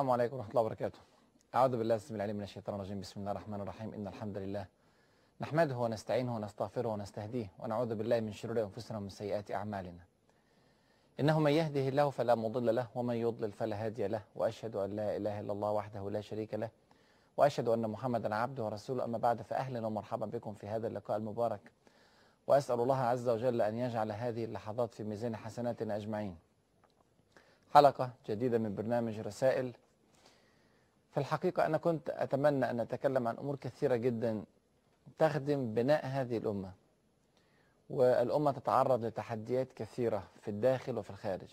السلام عليكم ورحمة الله وبركاته أعوذ بالله السميع العليم من الشيطان الرجيم بسم الله الرحمن الرحيم إن الحمد لله نحمده ونستعينه ونستغفره ونستهديه ونعوذ بالله من شرور أنفسنا ومن سيئات أعمالنا إنه من يهده الله فلا مضل له ومن يضلل فلا هادي له وأشهد أن لا إله إلا الله وحده لا شريك له وأشهد أن محمدا عبده ورسوله أما بعد فأهلا ومرحبا بكم في هذا اللقاء المبارك وأسأل الله عز وجل أن يجعل هذه اللحظات في ميزان حسناتنا أجمعين حلقة جديدة من برنامج رسائل في الحقيقة أنا كنت أتمنى أن أتكلم عن أمور كثيرة جدا تخدم بناء هذه الأمة والأمة تتعرض لتحديات كثيرة في الداخل وفي الخارج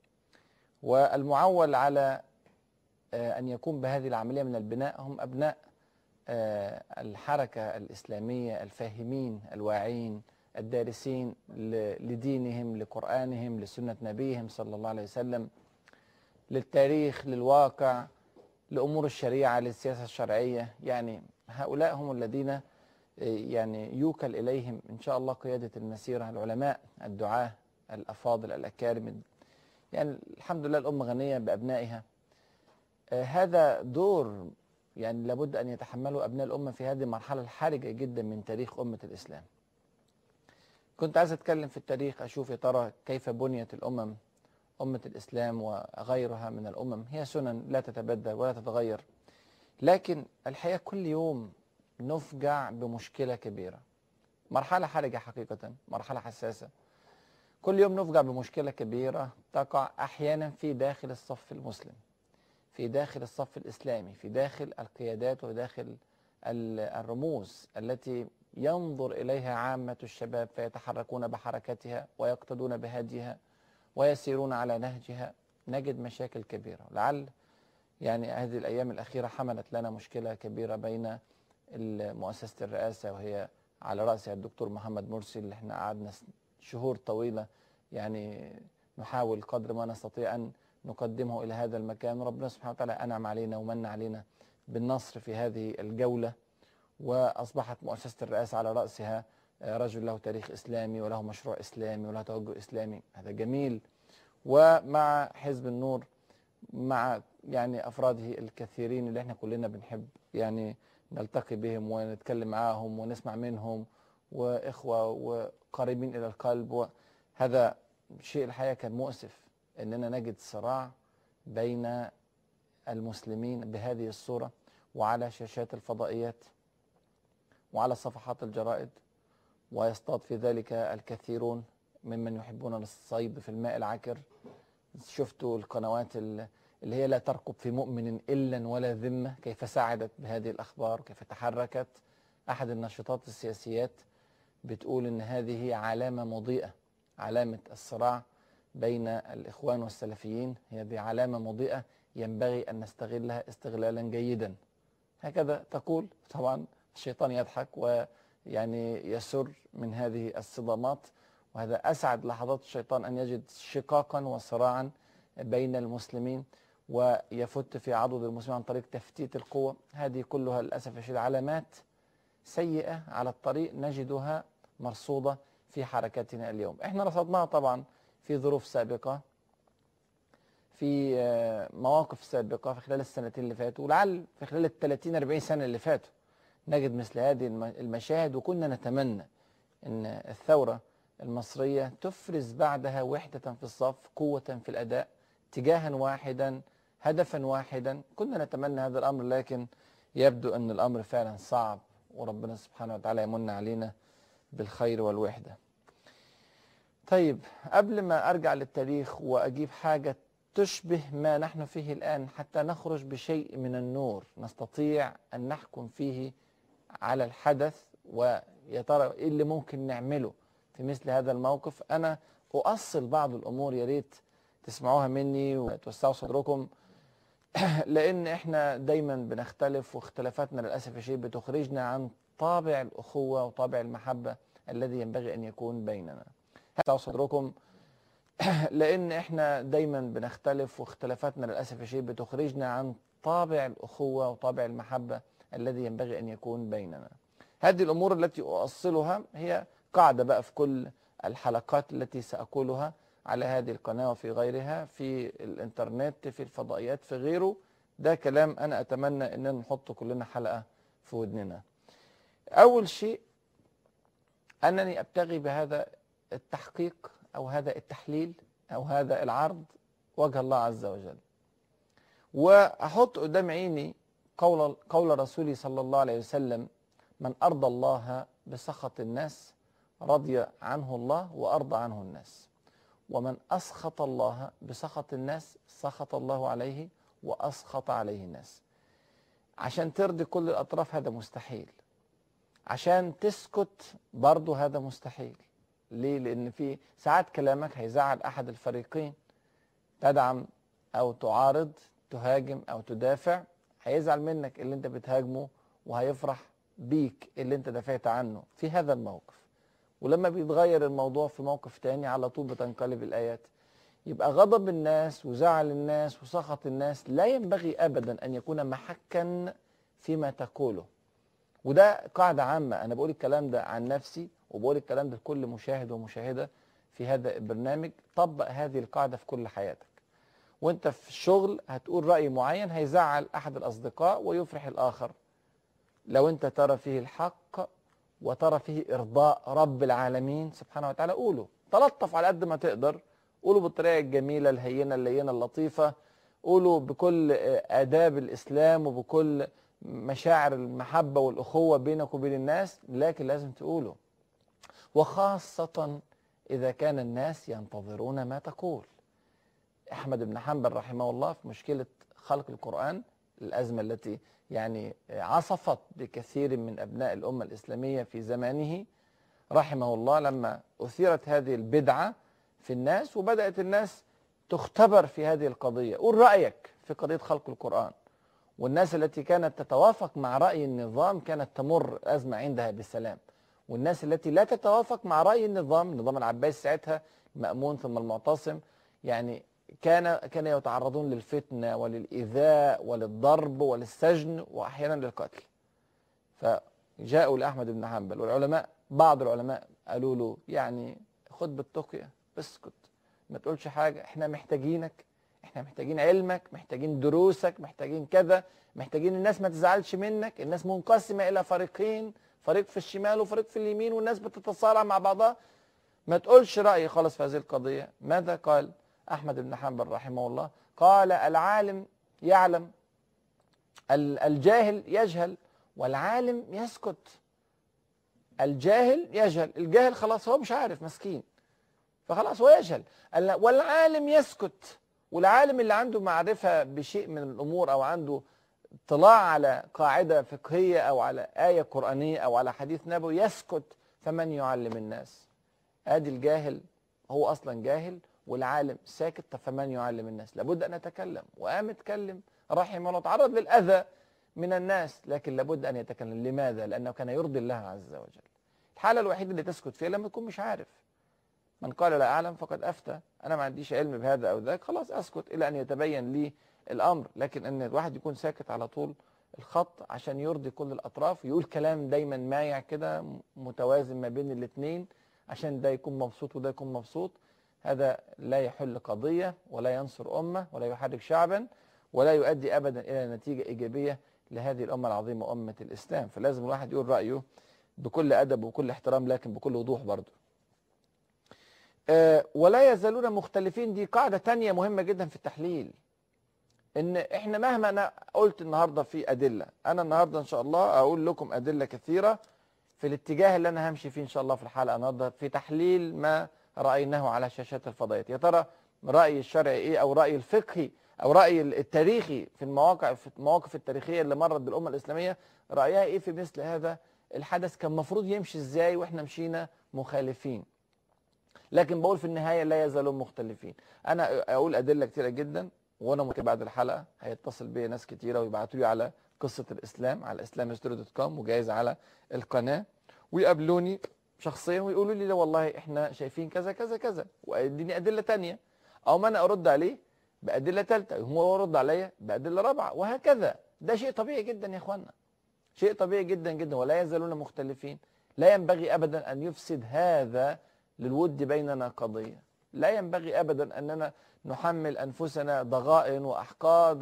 والمعول على آه، أن يقوم بهذه العملية من البناء هم أبناء آه، الحركة الإسلامية الفاهمين الواعين الدارسين ل- لدينهم لقرآنهم لسنة نبيهم صلى الله عليه وسلم للتاريخ للواقع لأمور الشريعة للسياسة الشرعية يعني هؤلاء هم الذين آه، يعني يوكل إليهم إن شاء الله قيادة المسيرة العلماء الدعاة الأفاضل الأكارم يعني الحمد لله الأمة غنية بأبنائها آه، هذا دور يعني لابد أن يتحمله أبناء الأمة في هذه المرحلة الحرجة جدا من تاريخ أمة الإسلام كنت عايز أتكلم في التاريخ أشوف يا ترى كيف بنيت الأمم أمة الإسلام وغيرها من الأمم هي سنن لا تتبدل ولا تتغير لكن الحقيقة كل يوم نفجع بمشكلة كبيرة مرحلة حرجة حقيقة مرحلة حساسة كل يوم نفجع بمشكلة كبيرة تقع أحيانا في داخل الصف المسلم في داخل الصف الإسلامي في داخل القيادات وداخل ال- الرموز التي ينظر إليها عامة الشباب فيتحركون بحركتها ويقتدون بهديها ويسيرون على نهجها نجد مشاكل كبيرة لعل يعني هذه الأيام الأخيرة حملت لنا مشكلة كبيرة بين ال- مؤسسة الرئاسة وهي على رأسها الدكتور محمد مرسي اللي احنا قعدنا س- شهور طويلة يعني نحاول قدر ما نستطيع أن نقدمه إلى هذا المكان ربنا سبحانه وتعالى أنعم علينا ومن علينا بالنصر في هذه الجولة وأصبحت مؤسسة الرئاسة على رأسها آه، رجل له تاريخ إسلامي وله مشروع إسلامي وله توجه إسلامي هذا جميل ومع حزب النور مع يعني أفراده الكثيرين اللي احنا كلنا بنحب يعني نلتقي بهم ونتكلم معاهم ونسمع منهم وإخوة وقريبين إلى القلب وهذا شيء الحقيقة كان مؤسف أننا نجد صراع بين المسلمين بهذه الصورة وعلى شاشات الفضائيات وعلى صفحات الجرائد ويصطاد في ذلك الكثيرون ممن يحبون الصيد في الماء العكر شفتوا القنوات ال- اللي هي لا ترقب في مؤمن إلا ولا ذمة كيف ساعدت بهذه الأخبار كيف تحركت أحد الناشطات السياسيات بتقول إن هذه علامة مضيئة علامة الصراع بين الإخوان والسلفيين هذه علامة مضيئة ينبغي أن نستغلها استغلالا جيدا هكذا تقول طبعا الشيطان يضحك ويعني يسر من هذه الصدامات وهذا أسعد لحظات الشيطان أن يجد شقاقا وصراعا بين المسلمين ويفت في عضد المسلمين عن طريق تفتيت القوة هذه كلها للأسف الشديد علامات سيئة على الطريق نجدها مرصودة في حركتنا اليوم احنا رصدناها طبعا في ظروف سابقة في آه، مواقف سابقة في خلال السنتين اللي فاتوا ولعل في خلال ال 30 40 سنة اللي فاتوا نجد مثل هذه الم- المشاهد وكنا نتمنى ان الثورة المصرية تفرز بعدها وحدة في الصف قوة في الأداء اتجاها واحدا هدفا واحدا كنا نتمنى هذا الأمر لكن يبدو أن الأمر فعلا صعب وربنا سبحانه وتعالى يمن علينا بالخير والوحدة طيب قبل ما أرجع للتاريخ وأجيب حاجة تشبه ما نحن فيه الآن حتى نخرج بشيء من النور نستطيع أن نحكم فيه على الحدث ويا ترى إيه اللي ممكن نعمله في مثل هذا الموقف أنا أؤصل بعض الأمور يا ريت تسمعوها مني وتوسعوا صدركم لأن إحنا دايما بنختلف واختلافاتنا للأسف الشديد بتخرجنا عن طابع الأخوة وطابع المحبة الذي ينبغي أن يكون بيننا توسعوا صدركم لان احنا دايما بنختلف واختلافاتنا للاسف الشديد بتخرجنا عن طابع الاخوه وطابع المحبه الذي ينبغي ان يكون بيننا. هذه الامور التي اؤصلها هي قاعده بقى في كل الحلقات التي ساقولها على هذه القناه وفي غيرها في الانترنت في الفضائيات في غيره ده كلام أنا أتمنى أننا نحطه كلنا حلقة في ودننا أول شيء أنني أبتغي بهذا التحقيق أو هذا التحليل أو هذا العرض وجه الله عز وجل وأحط قدام عيني قول قول رسولي صلى الله عليه وسلم من أرضى الله بسخط الناس رضي عنه الله وأرضى عنه الناس ومن أسخط الله بسخط الناس سخط الله عليه وأسخط عليه الناس عشان ترضي كل الأطراف هذا مستحيل عشان تسكت برضه هذا مستحيل ليه؟ لأن في ساعات كلامك هيزعل أحد الفريقين تدعم أو تعارض تهاجم أو تدافع هيزعل منك اللي أنت بتهاجمه وهيفرح بيك اللي أنت دافعت عنه في هذا الموقف ولما بيتغير الموضوع في موقف تاني على طول بتنقلب الآيات يبقى غضب الناس وزعل الناس وسخط الناس لا ينبغي أبدا أن يكون محكا فيما تقوله وده قاعدة عامة أنا بقول الكلام ده عن نفسي وبقول الكلام ده لكل مشاهد ومشاهدة في هذا البرنامج طبق هذه القاعدة في كل حياتك وانت في الشغل هتقول رأي معين هيزعل أحد الأصدقاء ويفرح الآخر لو انت ترى فيه الحق وترى فيه إرضاء رب العالمين سبحانه وتعالى قوله تلطف على قد ما تقدر قولوا بالطريقة الجميلة الهينة اللينة اللطيفة قولوا بكل آداب الإسلام وبكل مشاعر المحبة والأخوة بينك وبين الناس لكن لازم تقوله وخاصة إذا كان الناس ينتظرون ما تقول أحمد بن حنبل رحمه الله في مشكلة خلق القرآن الأزمة التي يعني عصفت بكثير من أبناء الأمة الإسلامية في زمانه رحمه الله لما أثيرت هذه البدعة في الناس وبدأت الناس تختبر في هذه القضية قول رأيك في قضية خلق القرآن والناس التي كانت تتوافق مع رأي النظام كانت تمر الأزمة عندها بسلام والناس التي لا تتوافق مع رأي النظام النظام العباسي ساعتها مأمون ثم المعتصم يعني كان كان يتعرضون للفتنة وللإيذاء وللضرب وللسجن وأحيانا للقتل فجاءوا لأحمد بن حنبل والعلماء بعض العلماء قالوا له يعني خد بالتقية اسكت ما تقولش حاجة احنا محتاجينك احنا محتاجين علمك محتاجين دروسك محتاجين كذا محتاجين الناس ما تزعلش منك الناس منقسمة إلى فريقين فريق في الشمال وفريق في اليمين والناس بتتصارع مع بعضها ما تقولش رأي خالص في هذه القضية ماذا قال أحمد بن حنبل رحمه الله قال العالم يعلم الجاهل يجهل والعالم يسكت الجاهل يجهل الجاهل خلاص هو مش عارف مسكين فخلاص هو يجهل والعالم يسكت والعالم اللي عنده معرفة بشيء من الأمور أو عنده اطلاع على قاعدة فقهية أو على آية قرآنية أو على حديث نبوي يسكت فمن يعلم الناس آدي الجاهل هو أصلا جاهل والعالم ساكت فمن يعلم الناس لابد أن يتكلم وقام اتكلم رحمه الله تعرض للأذى من الناس لكن لابد أن يتكلم لماذا؟ لأنه كان يرضي الله عز وجل الحالة الوحيدة اللي تسكت فيها لما تكون مش عارف من قال لا أعلم فقد أفتى أنا ما عنديش علم بهذا أو ذاك خلاص أسكت إلى أن يتبين لي الأمر لكن أن الواحد يكون ساكت على طول الخط عشان يرضي كل الأطراف يقول كلام دايما مايع كده متوازن ما بين الاثنين عشان ده يكون مبسوط وده يكون مبسوط هذا لا يحل قضية ولا ينصر أمة ولا يحرك شعبا ولا يؤدي أبدا إلى نتيجة إيجابية لهذه الأمة العظيمة أمة الإسلام فلازم الواحد يقول رأيه بكل أدب وكل احترام لكن بكل وضوح برضه أه ولا يزالون مختلفين دي قاعدة تانية مهمة جدا في التحليل ان احنا مهما انا قلت النهاردة في ادلة انا النهاردة ان شاء الله اقول لكم ادلة كثيرة في الاتجاه اللي انا همشي فيه ان شاء الله في الحلقة النهاردة في تحليل ما رأيناه على شاشات الفضائيات يا ترى رأي الشرعي ايه او رأي الفقهي او رأي التاريخي في المواقع في المواقف التاريخية اللي مرت بالامة الاسلامية رأيها ايه في مثل هذا الحدث كان المفروض يمشي ازاي واحنا مشينا مخالفين لكن بقول في النهاية لا يزالون مختلفين أنا أقول أدلة كتيرة جدا وأنا ممكن بعد الحلقة هيتصل بيا ناس كتيرة ويبعتوا لي على قصة الإسلام على islamhistory.com وجايز على القناة ويقابلوني شخصيا ويقولوا لي لا والله احنا شايفين كذا كذا كذا واديني أدلة تانية أو ما أنا أرد عليه بأدلة ثالثة هو يرد عليا بأدلة رابعة وهكذا ده شيء طبيعي جدا يا إخوانا شيء طبيعي جدا جدا ولا يزالون مختلفين لا ينبغي أبدا أن يفسد هذا للود بيننا قضية لا ينبغي أبدا أننا نحمل أنفسنا ضغائن وأحقاد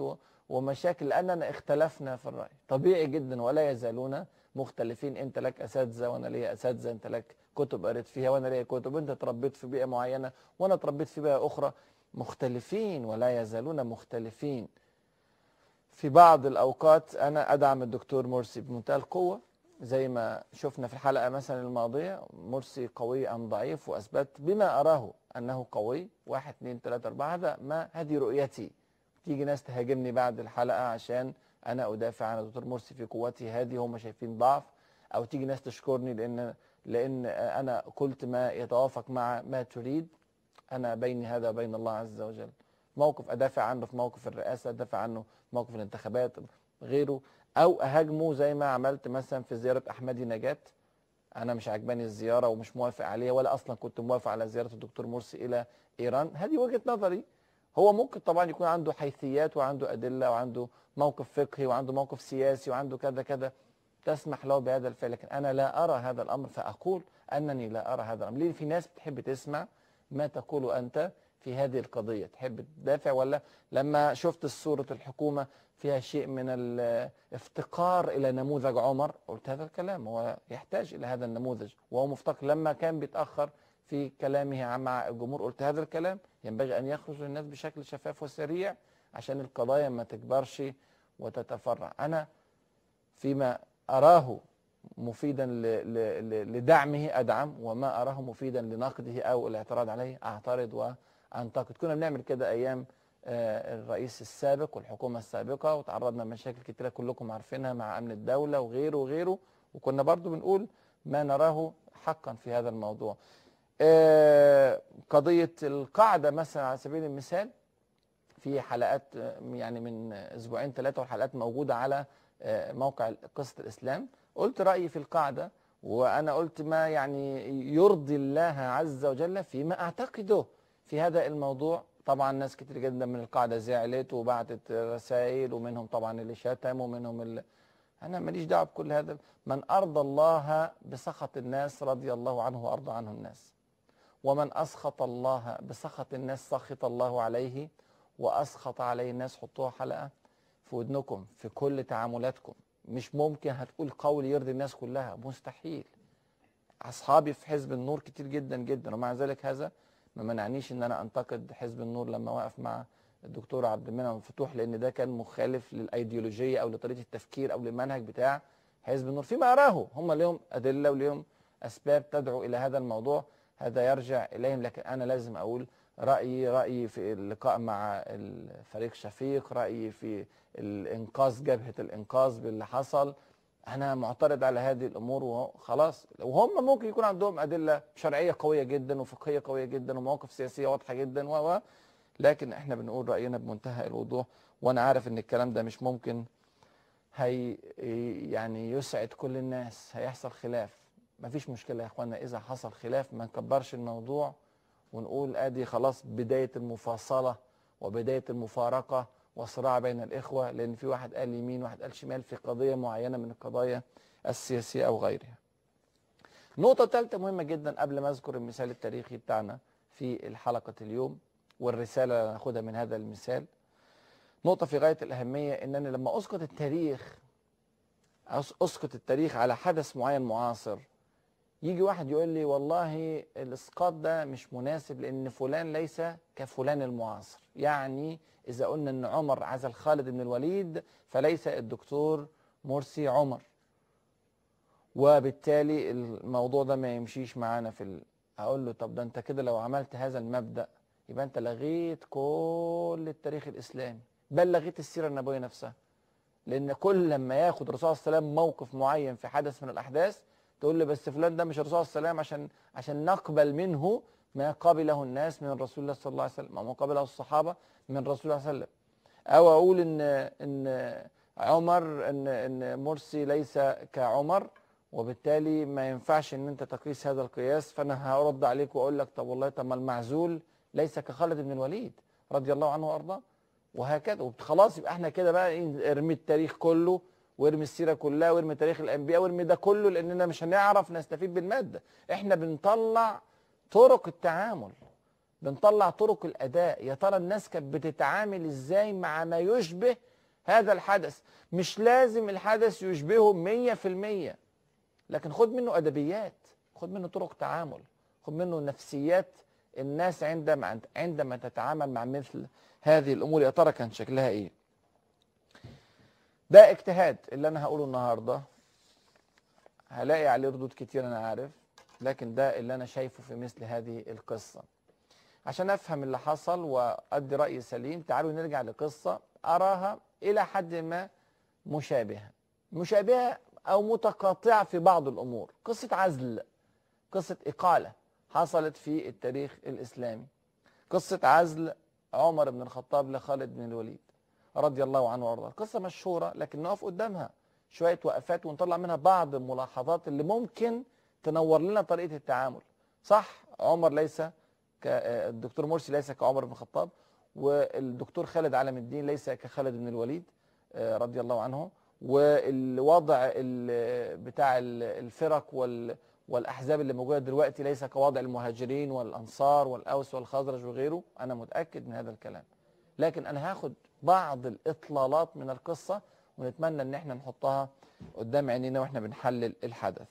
ومشاكل لاننا اختلفنا في الراي طبيعي جدا ولا يزالون مختلفين انت لك اساتذه وانا ليا اساتذه انت لك كتب قريت فيها وانا ليا كتب انت تربيت في بيئه معينه وانا تربيت في بيئه اخرى مختلفين ولا يزالون مختلفين في بعض الاوقات انا ادعم الدكتور مرسي بمنتهى القوه زي ما شفنا في الحلقه مثلا الماضيه مرسي قوي ام ضعيف واثبت بما اراه انه قوي واحد اثنين ثلاثه اربعه هذا ما هذه رؤيتي تيجي ناس تهاجمني بعد الحلقه عشان انا ادافع عن الدكتور مرسي في قوتي هذه هم شايفين ضعف او تيجي ناس تشكرني لان لان انا قلت ما يتوافق مع ما تريد انا بيني هذا وبين الله عز وجل موقف ادافع عنه في موقف الرئاسه ادافع عنه في موقف الانتخابات غيره او اهاجمه زي ما عملت مثلا في زياره احمدي نجاه انا مش عجباني الزياره ومش موافق عليها ولا اصلا كنت موافق على زياره الدكتور مرسي الى ايران هذه وجهه نظري هو ممكن طبعا يكون عنده حيثيات وعنده ادله وعنده موقف فقهي وعنده موقف سياسي وعنده كذا كذا تسمح له بهذا الفعل لكن انا لا ارى هذا الامر فاقول انني لا ارى هذا الامر ليه في ناس بتحب تسمع ما تقوله انت في هذه القضيه تحب تدافع ولا لما شفت صوره الحكومه فيها شيء من الافتقار الى نموذج عمر قلت هذا الكلام هو يحتاج الى هذا النموذج وهو مفتقر لما كان بيتاخر في كلامه مع الجمهور قلت هذا الكلام ينبغي ان يخرج للناس بشكل شفاف وسريع عشان القضايا ما تكبرش وتتفرع انا فيما اراه مفيدا لدعمه ادعم وما اراه مفيدا لنقده او الاعتراض عليه اعترض وانتقد كنا بنعمل كده ايام الرئيس السابق والحكومه السابقه وتعرضنا لمشاكل كتيره كلكم عارفينها مع امن الدوله وغيره وغيره وكنا برضو بنقول ما نراه حقا في هذا الموضوع قضيه القاعده مثلا على سبيل المثال في حلقات يعني من اسبوعين ثلاثه والحلقات موجوده على موقع قصه الاسلام قلت رايي في القاعده وانا قلت ما يعني يرضي الله عز وجل فيما اعتقده في هذا الموضوع طبعا ناس كتير جدا من القاعده زعلت وبعتت رسائل ومنهم طبعا اللي شتم ومنهم اللي انا ماليش دعوه بكل هذا من ارضى الله بسخط الناس رضي الله عنه وارضى عنه الناس ومن اسخط الله بسخط الناس سخط الله عليه واسخط عليه الناس حطوها حلقه في ودنكم في كل تعاملاتكم مش ممكن هتقول قول يرضي الناس كلها مستحيل اصحابي في حزب النور كتير جدا جدا ومع ذلك هذا ما منعنيش ان انا انتقد حزب النور لما وقف مع الدكتور عبد المنعم الفتوح لان ده كان مخالف للايديولوجيه او لطريقه التفكير او للمنهج بتاع حزب النور فيما اراه هم لهم ادله ولهم اسباب تدعو الى هذا الموضوع هذا يرجع اليهم لكن انا لازم اقول رايي رايي في اللقاء مع الفريق شفيق رايي في الانقاذ جبهه الانقاذ باللي حصل انا معترض على هذه الامور وخلاص وهم ممكن يكون عندهم ادله شرعيه قويه جدا وفقهيه قويه جدا ومواقف سياسيه واضحه جدا و لكن احنا بنقول راينا بمنتهى الوضوح وانا عارف ان الكلام ده مش ممكن هي يعني يسعد كل الناس هيحصل خلاف مفيش مشكله يا اخوانا اذا حصل خلاف ما نكبرش الموضوع ونقول ادي خلاص بدايه المفاصله وبدايه المفارقه وصراع بين الاخوه لان في واحد قال يمين واحد قال شمال في قضيه معينه من القضايا السياسيه او غيرها. نقطه ثالثه مهمه جدا قبل ما اذكر المثال التاريخي بتاعنا في الحلقه اليوم والرساله اللي هناخدها من هذا المثال. نقطه في غايه الاهميه ان انا لما اسقط التاريخ اسقط التاريخ على حدث معين معاصر يجي واحد يقول لي والله الاسقاط ده مش مناسب لان فلان ليس كفلان المعاصر يعني اذا قلنا ان عمر عزل خالد بن الوليد فليس الدكتور مرسي عمر وبالتالي الموضوع ده ما يمشيش معانا في ال... اقول له طب ده انت كده لو عملت هذا المبدا يبقى انت لغيت كل التاريخ الاسلامي بل لغيت السيره النبويه نفسها لان كل لما ياخد الرسول صلى الله عليه وسلم موقف معين في حدث من الاحداث تقول لي بس فلان ده مش الرسول صلى الله عليه وسلم عشان عشان نقبل منه ما قبله الناس من رسول الله صلى الله عليه وسلم او ما قبله الصحابه من رسول الله صلى الله عليه وسلم او اقول ان ان عمر ان ان مرسي ليس كعمر وبالتالي ما ينفعش ان انت تقيس هذا القياس فانا هرد عليك واقول لك طب والله طب ما المعزول ليس كخالد بن الوليد رضي الله عنه وارضاه وهكذا وخلاص يبقى احنا كده بقى ارمي التاريخ كله وارمي السيره كلها وارمي تاريخ الانبياء وارمي ده كله لاننا مش هنعرف نستفيد بالماده احنا بنطلع طرق التعامل بنطلع طرق الاداء يا ترى الناس كانت بتتعامل ازاي مع ما يشبه هذا الحدث مش لازم الحدث يشبهه مية في المية لكن خد منه أدبيات خد منه طرق تعامل خد منه نفسيات الناس عندما عندما تتعامل مع مثل هذه الأمور يا ترى كان شكلها إيه ده اجتهاد اللي أنا هقوله النهاردة هلاقي عليه ردود كتير أنا عارف لكن ده اللي أنا شايفه في مثل هذه القصة عشان أفهم اللي حصل وأدي رأي سليم تعالوا نرجع لقصة أراها إلى حد ما مشابهة مشابهة أو متقاطعة في بعض الأمور قصة عزل قصة إقالة حصلت في التاريخ الإسلامي قصة عزل عمر بن الخطاب لخالد بن الوليد رضي الله عنه وارضاه قصة مشهورة لكن نقف قدامها شوية وقفات ونطلع منها بعض الملاحظات اللي ممكن تنور لنا طريقة التعامل صح عمر ليس الدكتور مرسي ليس كعمر بن الخطاب والدكتور خالد علم الدين ليس كخالد بن الوليد رضي الله عنه والوضع بتاع الفرق والاحزاب اللي موجوده دلوقتي ليس كوضع المهاجرين والانصار والاوس والخزرج وغيره انا متاكد من هذا الكلام لكن انا هاخد بعض الاطلالات من القصه ونتمنى ان احنا نحطها قدام عينينا واحنا بنحلل الحدث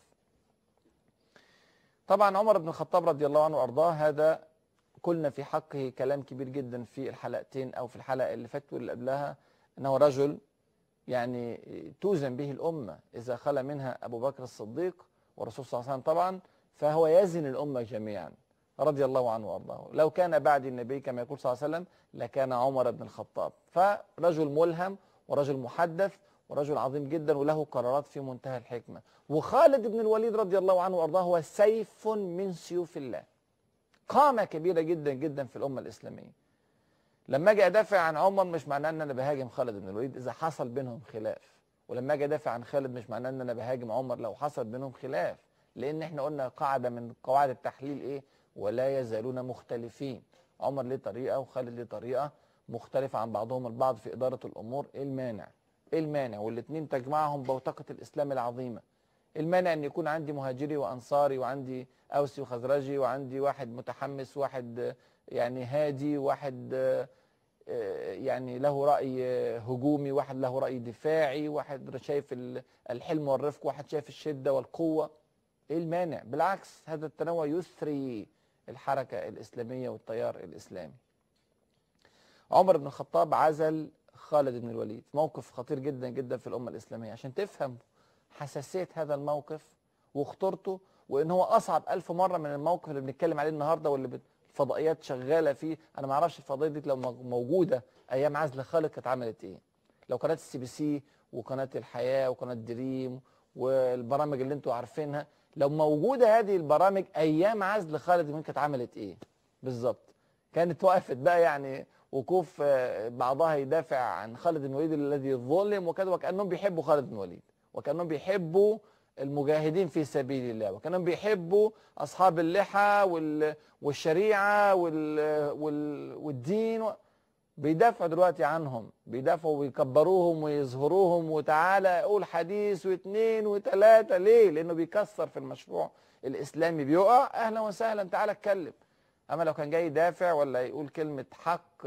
طبعا عمر بن الخطاب رضي الله عنه وارضاه هذا قلنا في حقه كلام كبير جدا في الحلقتين او في الحلقه اللي فاتت واللي قبلها انه رجل يعني توزن به الامه اذا خلى منها ابو بكر الصديق والرسول صلى الله عليه وسلم طبعا فهو يزن الامه جميعا رضي الله عنه وارضاه لو كان بعد النبي كما يقول صلى الله عليه وسلم لكان عمر بن الخطاب فرجل ملهم ورجل محدث ورجل عظيم جدا وله قرارات في منتهى الحكمه وخالد بن الوليد رضي الله عنه وارضاه هو سيف من سيوف الله قامه كبيره جدا جدا في الامه الاسلاميه لما اجي ادافع عن عمر مش معناه ان انا بهاجم خالد بن الوليد اذا حصل بينهم خلاف ولما اجي ادافع عن خالد مش معناه ان انا بهاجم عمر لو حصل بينهم خلاف لان احنا قلنا قاعده من قواعد التحليل ايه ولا يزالون مختلفين عمر ليه طريقه وخالد ليه طريقه مختلفه عن بعضهم البعض في اداره الامور ايه المانع ايه المانع والاثنين تجمعهم بوتقه الاسلام العظيمه المانع ان يكون عندي مهاجري وانصاري وعندي اوسي وخزرجي وعندي واحد متحمس واحد يعني هادي واحد يعني له رأي هجومي واحد له رأي دفاعي واحد شايف الحلم والرفق واحد شايف الشدة والقوة ايه المانع بالعكس هذا التنوع يثري الحركة الإسلامية والتيار الإسلامي عمر بن الخطاب عزل خالد بن الوليد موقف خطير جدا جدا في الأمة الإسلامية عشان تفهم حساسية هذا الموقف وخطورته وإن هو أصعب ألف مرة من الموقف اللي بنتكلم عليه النهاردة واللي الفضائيات شغاله فيه انا ما اعرفش الفضائيات دي لو موجوده ايام عزل خالد كانت عملت ايه لو قناه السي بي سي وقناه الحياه وقناه دريم والبرامج اللي انتوا عارفينها لو موجوده هذه البرامج ايام عزل خالد مين كانت عملت ايه بالظبط كانت وقفت بقى يعني وقوف بعضها يدافع عن خالد بن الوليد الذي ظلم وكذا وكانهم بيحبوا خالد بن الوليد وكانهم بيحبوا المجاهدين في سبيل الله وكانوا بيحبوا أصحاب اللحى والشريعة والدين بيدافعوا دلوقتي عنهم بيدافعوا ويكبروهم ويظهروهم وتعالى قول حديث واثنين وثلاثة ليه؟ لأنه بيكسر في المشروع الإسلامي بيقع أهلا وسهلا تعالى اتكلم أما لو كان جاي يدافع ولا يقول كلمة حق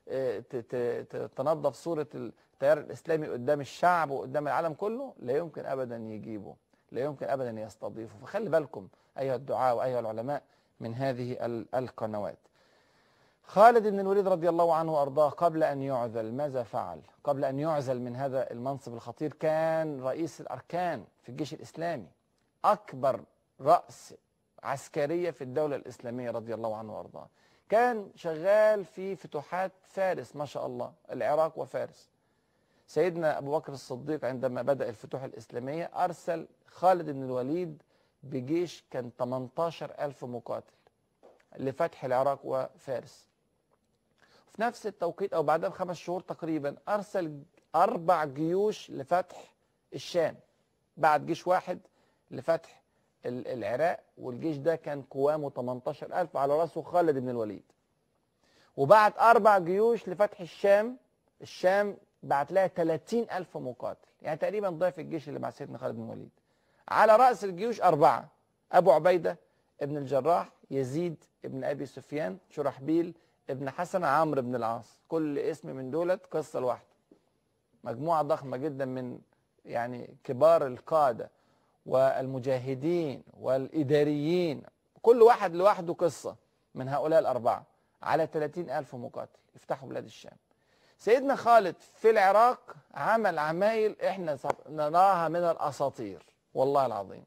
تنظف صورة التيار الإسلامي قدام الشعب وقدام العالم كله لا يمكن أبدا يجيبه لا يمكن ابدا يستضيفه فخلي بالكم ايها الدعاء وايها العلماء من هذه القنوات خالد بن الوليد رضي الله عنه وارضاه قبل ان يعزل ماذا فعل قبل ان يعزل من هذا المنصب الخطير كان رئيس الاركان في الجيش الاسلامي اكبر راس عسكريه في الدوله الاسلاميه رضي الله عنه وارضاه كان شغال في فتوحات فارس ما شاء الله العراق وفارس سيدنا أبو بكر الصديق عندما بدأ الفتوح الإسلامية أرسل خالد بن الوليد بجيش كان 18 ألف مقاتل لفتح العراق وفارس في نفس التوقيت أو بعدها بخمس شهور تقريبا أرسل أربع جيوش لفتح الشام بعد جيش واحد لفتح العراق والجيش ده كان قوامه 18 ألف على رأسه خالد بن الوليد وبعت أربع جيوش لفتح الشام الشام بعت لها 30 ألف مقاتل يعني تقريبا ضعف الجيش اللي مع سيدنا خالد بن الوليد على رأس الجيوش أربعة أبو عبيدة ابن الجراح يزيد ابن أبي سفيان شرحبيل ابن حسن عمرو بن العاص كل اسم من دولت قصة لوحده مجموعة ضخمة جدا من يعني كبار القادة والمجاهدين والإداريين كل واحد لوحده قصة من هؤلاء الأربعة على 30 ألف مقاتل يفتحوا بلاد الشام سيدنا خالد في العراق عمل عمايل احنا نراها من الأساطير والله العظيم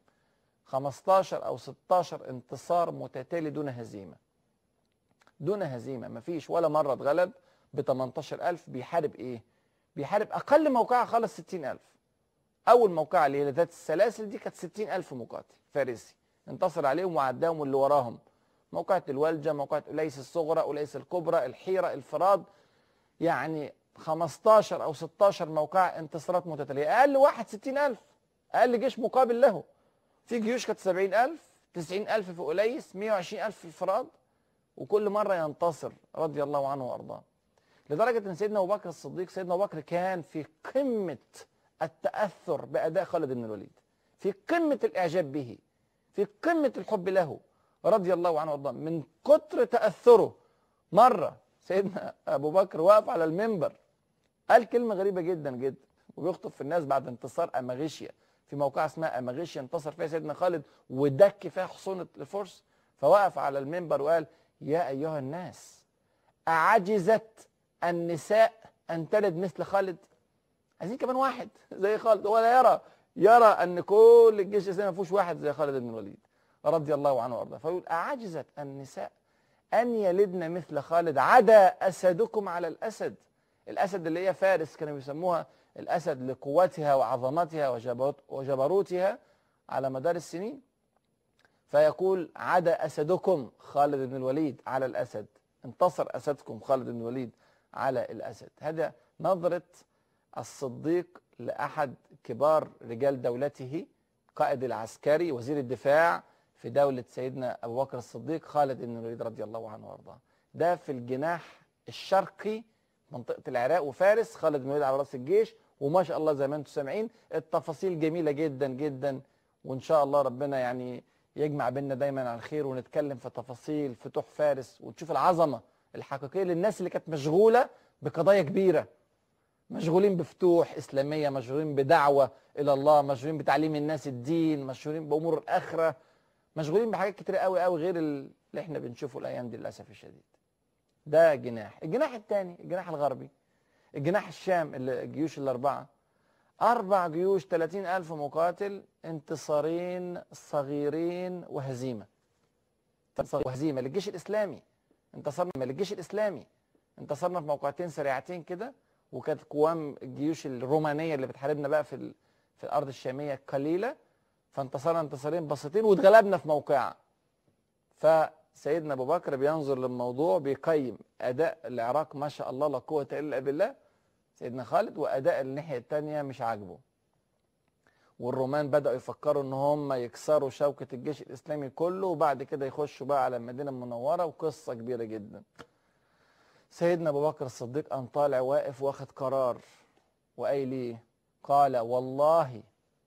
15 أو 16 انتصار متتالي دون هزيمة دون هزيمة مفيش ولا مرة اتغلب ب 18000 بيحارب ايه بيحارب أقل موقعة خالص 60000 أول موقعة اللي هي ذات السلاسل دي كانت 60000 مقاتل فارسي انتصر عليهم وعداهم واللي وراهم موقعة الولجة موقعة أليس الصغرى أليس الكبرى الحيرة الفراد يعني 15 أو 16 موقعة انتصارات متتالية أقل واحد 60000 أقل جيش مقابل له في جيوش كانت 70000 90000 في أليس 120000 في الفراد وكل مرة ينتصر رضي الله عنه وأرضاه لدرجة أن سيدنا أبو بكر الصديق سيدنا أبو بكر كان في قمة التأثر بأداء خالد بن الوليد في قمة الإعجاب به في قمة الحب له رضي الله عنه وارضاه من كتر تأثره مرة سيدنا أبو بكر واقف على المنبر قال كلمة غريبة جدا جدا وبيخطب في الناس بعد انتصار أماغيشيا في موقع اسمها أماغيشيا انتصر فيها سيدنا خالد ودك فيها حصون الفرس فوقف على المنبر وقال يا أيها الناس أعجزت النساء أن تلد مثل خالد عايزين كمان واحد زي خالد ولا يرى يرى أن كل الجيش الإسلامي ما فيهوش واحد زي خالد بن الوليد رضي الله عنه وارضاه فيقول أعجزت النساء أن يلدن مثل خالد عدا أسدكم على الأسد الأسد اللي هي فارس كانوا بيسموها الأسد لقوتها وعظمتها وجبروتها على مدار السنين فيقول عدا أسدكم خالد بن الوليد على الأسد انتصر أسدكم خالد بن الوليد على الأسد هذا نظرة الصديق لأحد كبار رجال دولته قائد العسكري وزير الدفاع في دولة سيدنا أبو بكر الصديق خالد بن الوليد رضي الله عنه وارضاه ده في الجناح الشرقي منطقة العراق وفارس خالد بن الوليد على رأس الجيش وما شاء الله زي ما انتم سامعين التفاصيل جميلة جدا جدا وإن شاء الله ربنا يعني يجمع بيننا دايما على الخير ونتكلم في تفاصيل فتوح فارس وتشوف العظمة الحقيقية للناس اللي كانت مشغولة بقضايا كبيرة مشغولين بفتوح إسلامية مشغولين بدعوة إلى الله مشغولين بتعليم الناس الدين مشغولين بأمور الآخرة مشغولين بحاجات كتير قوي قوي غير اللي احنا بنشوفه الايام دي للاسف الشديد ده جناح الجناح الثاني الجناح الغربي الجناح الشام الجيوش الاربعه اربع جيوش 30 الف مقاتل انتصارين صغيرين وهزيمه وهزيمه للجيش الاسلامي انتصرنا للجيش الاسلامي انتصرنا في موقعتين سريعتين كده وكانت قوام الجيوش الرومانيه اللي بتحاربنا بقى في في الارض الشاميه قليله فانتصرنا انتصارين بسيطين واتغلبنا في موقعة فسيدنا ابو بكر بينظر للموضوع بيقيم اداء العراق ما شاء الله لا قوه الا بالله سيدنا خالد واداء الناحيه الثانيه مش عاجبه والرومان بداوا يفكروا ان هم يكسروا شوكه الجيش الاسلامي كله وبعد كده يخشوا بقى على المدينه المنوره وقصه كبيره جدا سيدنا ابو بكر الصديق قام طالع واقف واخد قرار وقايل ايه قال والله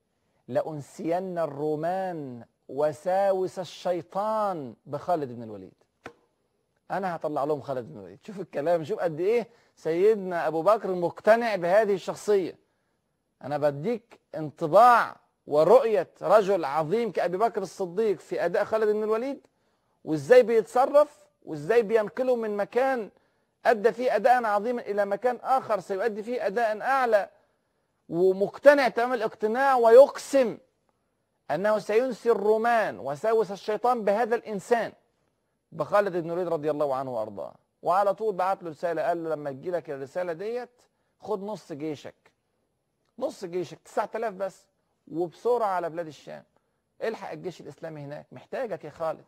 لأنسين الرومان وساوس الشيطان بخالد بن الوليد أنا هطلع لهم خالد بن الوليد شوف الكلام شوف قد إيه سيدنا أبو بكر مقتنع بهذه الشخصية أنا بديك انطباع ورؤية رجل عظيم كأبي بكر الصديق في أداء خالد بن الوليد وإزاي بيتصرف وإزاي بينقله من مكان أدى فيه أداء عظيما إلى مكان آخر سيؤدي فيه أداء أعلى ومقتنع تمام الاقتناع ويقسم أنه سينسي الرومان وساوس الشيطان بهذا الإنسان بخالد بن الوليد رضي الله عنه وأرضاه وعلى طول بعت له رسالة قال له لما تجي لك الرسالة ديت خد نص جيشك نص جيشك 9000 بس وبسرعة على بلاد الشام الحق الجيش الإسلامي هناك محتاجك يا خالد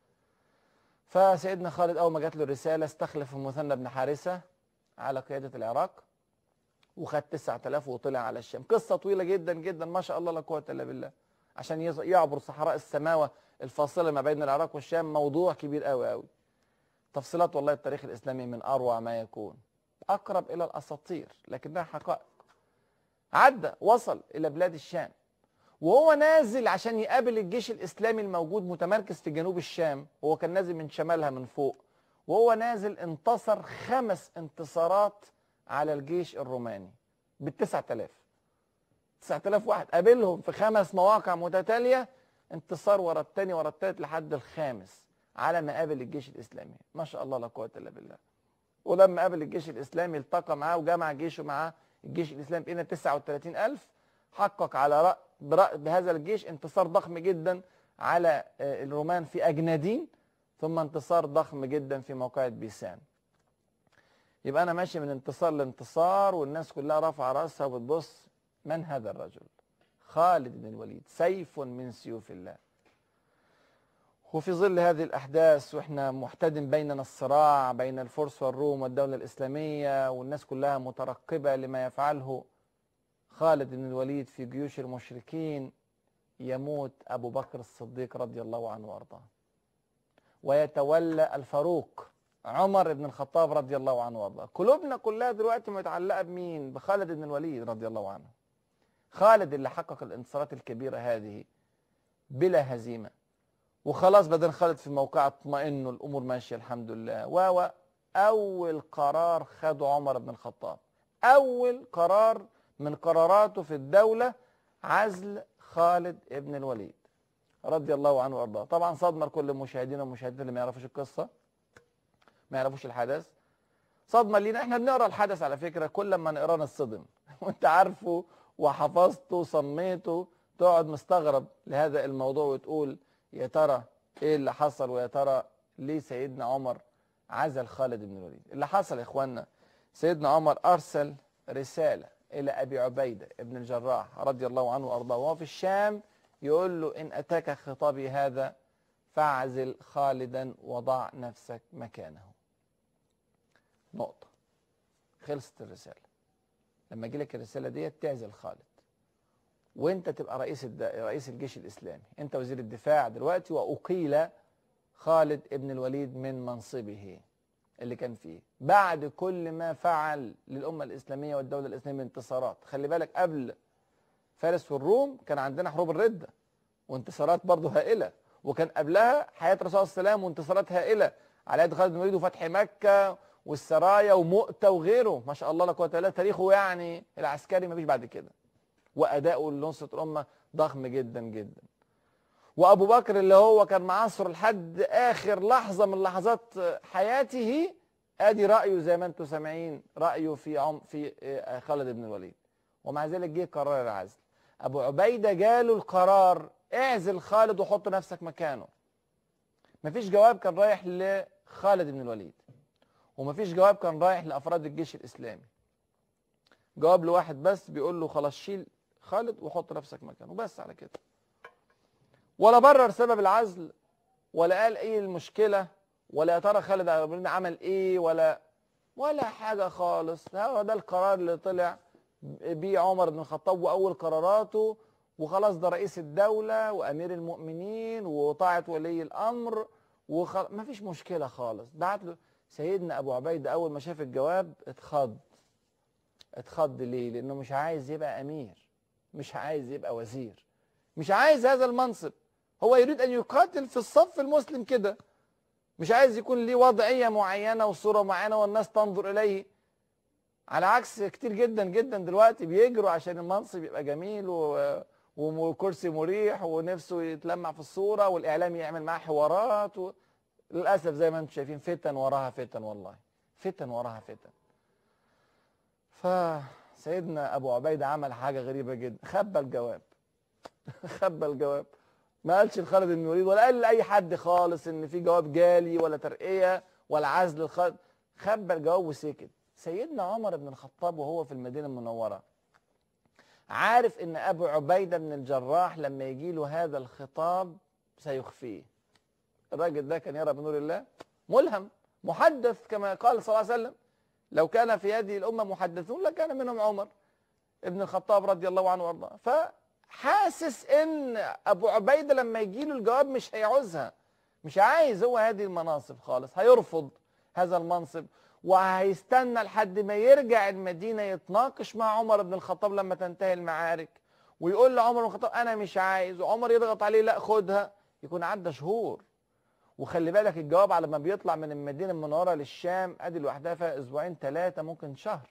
فسيدنا خالد أول ما جات له الرسالة استخلف المثنى بن حارثة على قيادة العراق وخد 9000 وطلع على الشام قصة طويلة جدا جدا ما شاء الله لا قوة إلا بالله عشان يعبر صحراء السماوة الفاصلة ما بين العراق والشام موضوع كبير قوي قوي تفصيلات والله التاريخ الإسلامي من أروع ما يكون أقرب إلى الأساطير لكنها حقائق عدى وصل إلى بلاد الشام وهو نازل عشان يقابل الجيش الإسلامي الموجود متمركز في جنوب الشام هو كان نازل من شمالها من فوق وهو نازل انتصر خمس انتصارات على الجيش الروماني بال 9000 9000 واحد قابلهم في خمس مواقع متتاليه انتصار ورا الثاني ورا الثالث لحد الخامس على ما قابل الجيش الاسلامي ما شاء الله لا قوه الا بالله ولما قابل الجيش الاسلامي التقى معاه وجمع جيشه معاه الجيش الاسلامي بقينا 39000 حقق على رأ... برأ... بهذا الجيش انتصار ضخم جدا على آه، الرومان في اجنادين ثم انتصار ضخم جدا في موقعة بيسان يبقى انا ماشي من انتصار لانتصار والناس كلها رافعه راسها وبتبص من هذا الرجل خالد بن الوليد سيف من سيوف الله وفي ظل هذه الأحداث وإحنا محتدم بيننا الصراع بين الفرس والروم والدولة الإسلامية والناس كلها مترقبة لما يفعله خالد بن الوليد في جيوش المشركين يموت أبو بكر الصديق رضي الله عنه وأرضاه ويتولى الفاروق عمر بن الخطاب رضي الله عنه وارضاه قلوبنا كلها دلوقتي متعلقه بمين بخالد بن الوليد رضي الله عنه خالد اللي حقق الانتصارات الكبيره هذه بلا هزيمه وخلاص بدل خالد في موقع اطمئنوا الامور ماشيه الحمد لله و اول قرار خده عمر بن الخطاب اول قرار من قراراته في الدوله عزل خالد بن الوليد رضي الله عنه وارضاه طبعا صدمه لكل المشاهدين والمشاهدات اللي ما يعرفوش القصه ما يعرفوش الحدث صدمه لينا احنا بنقرا الحدث على فكره كل ما نقراه نصدم وانت عارفه وحفظته وصميته تقعد مستغرب لهذا الموضوع وتقول يا ترى ايه اللي حصل ويا ترى ليه سيدنا عمر عزل خالد بن الوليد اللي حصل يا اخوانا سيدنا عمر ارسل رساله الى ابي عبيده ابن الجراح رضي الله عنه وارضاه وهو في الشام يقول له ان اتاك خطابي هذا فاعزل خالدا وضع نفسك مكانه نقطة خلصت الرسالة لما يجي لك الرسالة ديت تعزل خالد وانت تبقى رئيس الد... رئيس الجيش الاسلامي انت وزير الدفاع دلوقتي واقيل خالد ابن الوليد من منصبه اللي كان فيه بعد كل ما فعل للامه الاسلاميه والدوله الاسلاميه انتصارات خلي بالك قبل فارس والروم كان عندنا حروب الرده وانتصارات برضه هائله وكان قبلها حياه الرسول صلى الله عليه وسلم وانتصارات هائله على يد خالد بن الوليد وفتح مكه والسرايا ومؤتة وغيره ما شاء الله لا قوه الا تاريخه يعني العسكري ما فيش بعد كده واداؤه لنصره الامه ضخم جدا جدا وابو بكر اللي هو كان معاصر لحد اخر لحظه من لحظات حياته ادي رايه زي ما انتم سامعين رايه في عم في آه، خالد بن الوليد ومع ذلك جه قرار العزل ابو عبيده جاله القرار اعزل خالد وحط نفسك مكانه مفيش جواب كان رايح لخالد بن الوليد ومفيش جواب كان رايح لافراد الجيش الاسلامي جواب لواحد بس بيقول له خلاص شيل خالد وحط نفسك مكانه بس على كده ولا برر سبب العزل ولا قال ايه المشكله ولا يا ترى خالد عمل ايه ولا ولا حاجه خالص هو ده القرار اللي طلع بيه عمر بن الخطاب واول قراراته وخلاص ده رئيس الدوله وامير المؤمنين وطاعه ولي الامر وخل... ما فيش مشكله خالص بعت له سيدنا ابو عبيده اول ما شاف الجواب اتخض اتخض ليه لانه مش عايز يبقى امير مش عايز يبقى وزير مش عايز هذا المنصب هو يريد ان يقاتل في الصف المسلم كده مش عايز يكون ليه وضعيه معينه وصوره معينه والناس تنظر اليه على عكس كتير جدا جدا دلوقتي بيجروا عشان المنصب يبقى جميل و... وكرسي مريح ونفسه يتلمع في الصوره والاعلام يعمل معاه حوارات و... للاسف زي ما انتم شايفين فتن وراها فتن والله فتن وراها فتن فسيدنا ابو عبيده عمل حاجه غريبه جدا خبى الجواب خبى الجواب ما قالش لخالد بن الوليد ولا قال لاي حد خالص ان في جواب جالي ولا ترقيه ولا عزل الخالد خبى الجواب وسكت سيدنا عمر بن الخطاب وهو في المدينه المنوره عارف ان ابو عبيده بن الجراح لما يجي له هذا الخطاب سيخفيه الراجل ده كان يرى بنور الله ملهم محدث كما قال صلى الله عليه وسلم لو كان في هذه الأمة محدثون لكان منهم عمر ابن الخطاب رضي الله عنه وارضاه فحاسس ان ابو عبيده لما يجي له الجواب مش هيعوزها مش عايز هو هذه المناصب خالص هيرفض هذا المنصب وهيستنى لحد ما يرجع المدينه يتناقش مع عمر بن الخطاب لما تنتهي المعارك ويقول لعمر بن الخطاب انا مش عايز وعمر يضغط عليه لا خدها يكون عدى شهور وخلي بالك الجواب على ما بيطلع من المدينه المنوره للشام ادي لوحدها فيها اسبوعين ثلاثه ممكن شهر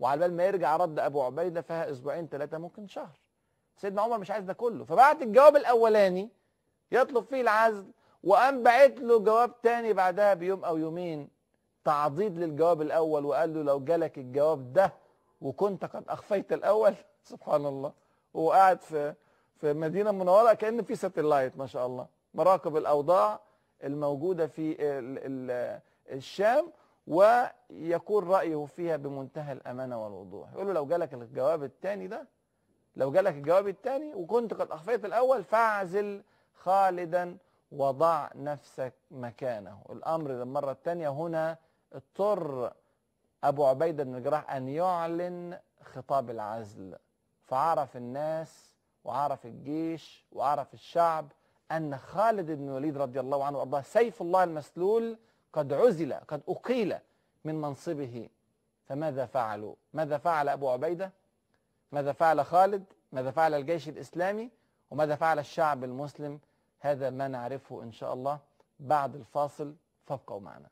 وعلى بال ما يرجع رد ابو عبيده فيها اسبوعين ثلاثه ممكن شهر سيدنا عمر مش عايز ده كله فبعت الجواب الاولاني يطلب فيه العزل وقام بعت له جواب تاني بعدها بيوم او يومين تعضيد للجواب الاول وقال له لو جالك الجواب ده وكنت قد اخفيت الاول سبحان الله وهو قاعد في في مدينه منوره كان في ساتلايت ما شاء الله مراقب الاوضاع الموجوده في ال ال الشام ويكون رايه فيها بمنتهى الامانه والوضوح يقول له لو جالك الجواب الثاني ده لو جالك الجواب الثاني وكنت قد اخفيت الاول فاعزل خالدا وضع نفسك مكانه الامر للمره الثانيه هنا اضطر ابو عبيده بن الجراح ان يعلن خطاب العزل فعرف الناس وعرف الجيش وعرف الشعب ان خالد بن الوليد رضي الله عنه وارضاه سيف الله المسلول قد عزل قد اقيل من منصبه فماذا فعلوا؟ ماذا فعل ابو عبيده؟ ماذا فعل خالد؟ ماذا فعل الجيش الاسلامي؟ وماذا فعل الشعب المسلم؟ هذا ما نعرفه ان شاء الله بعد الفاصل فابقوا معنا.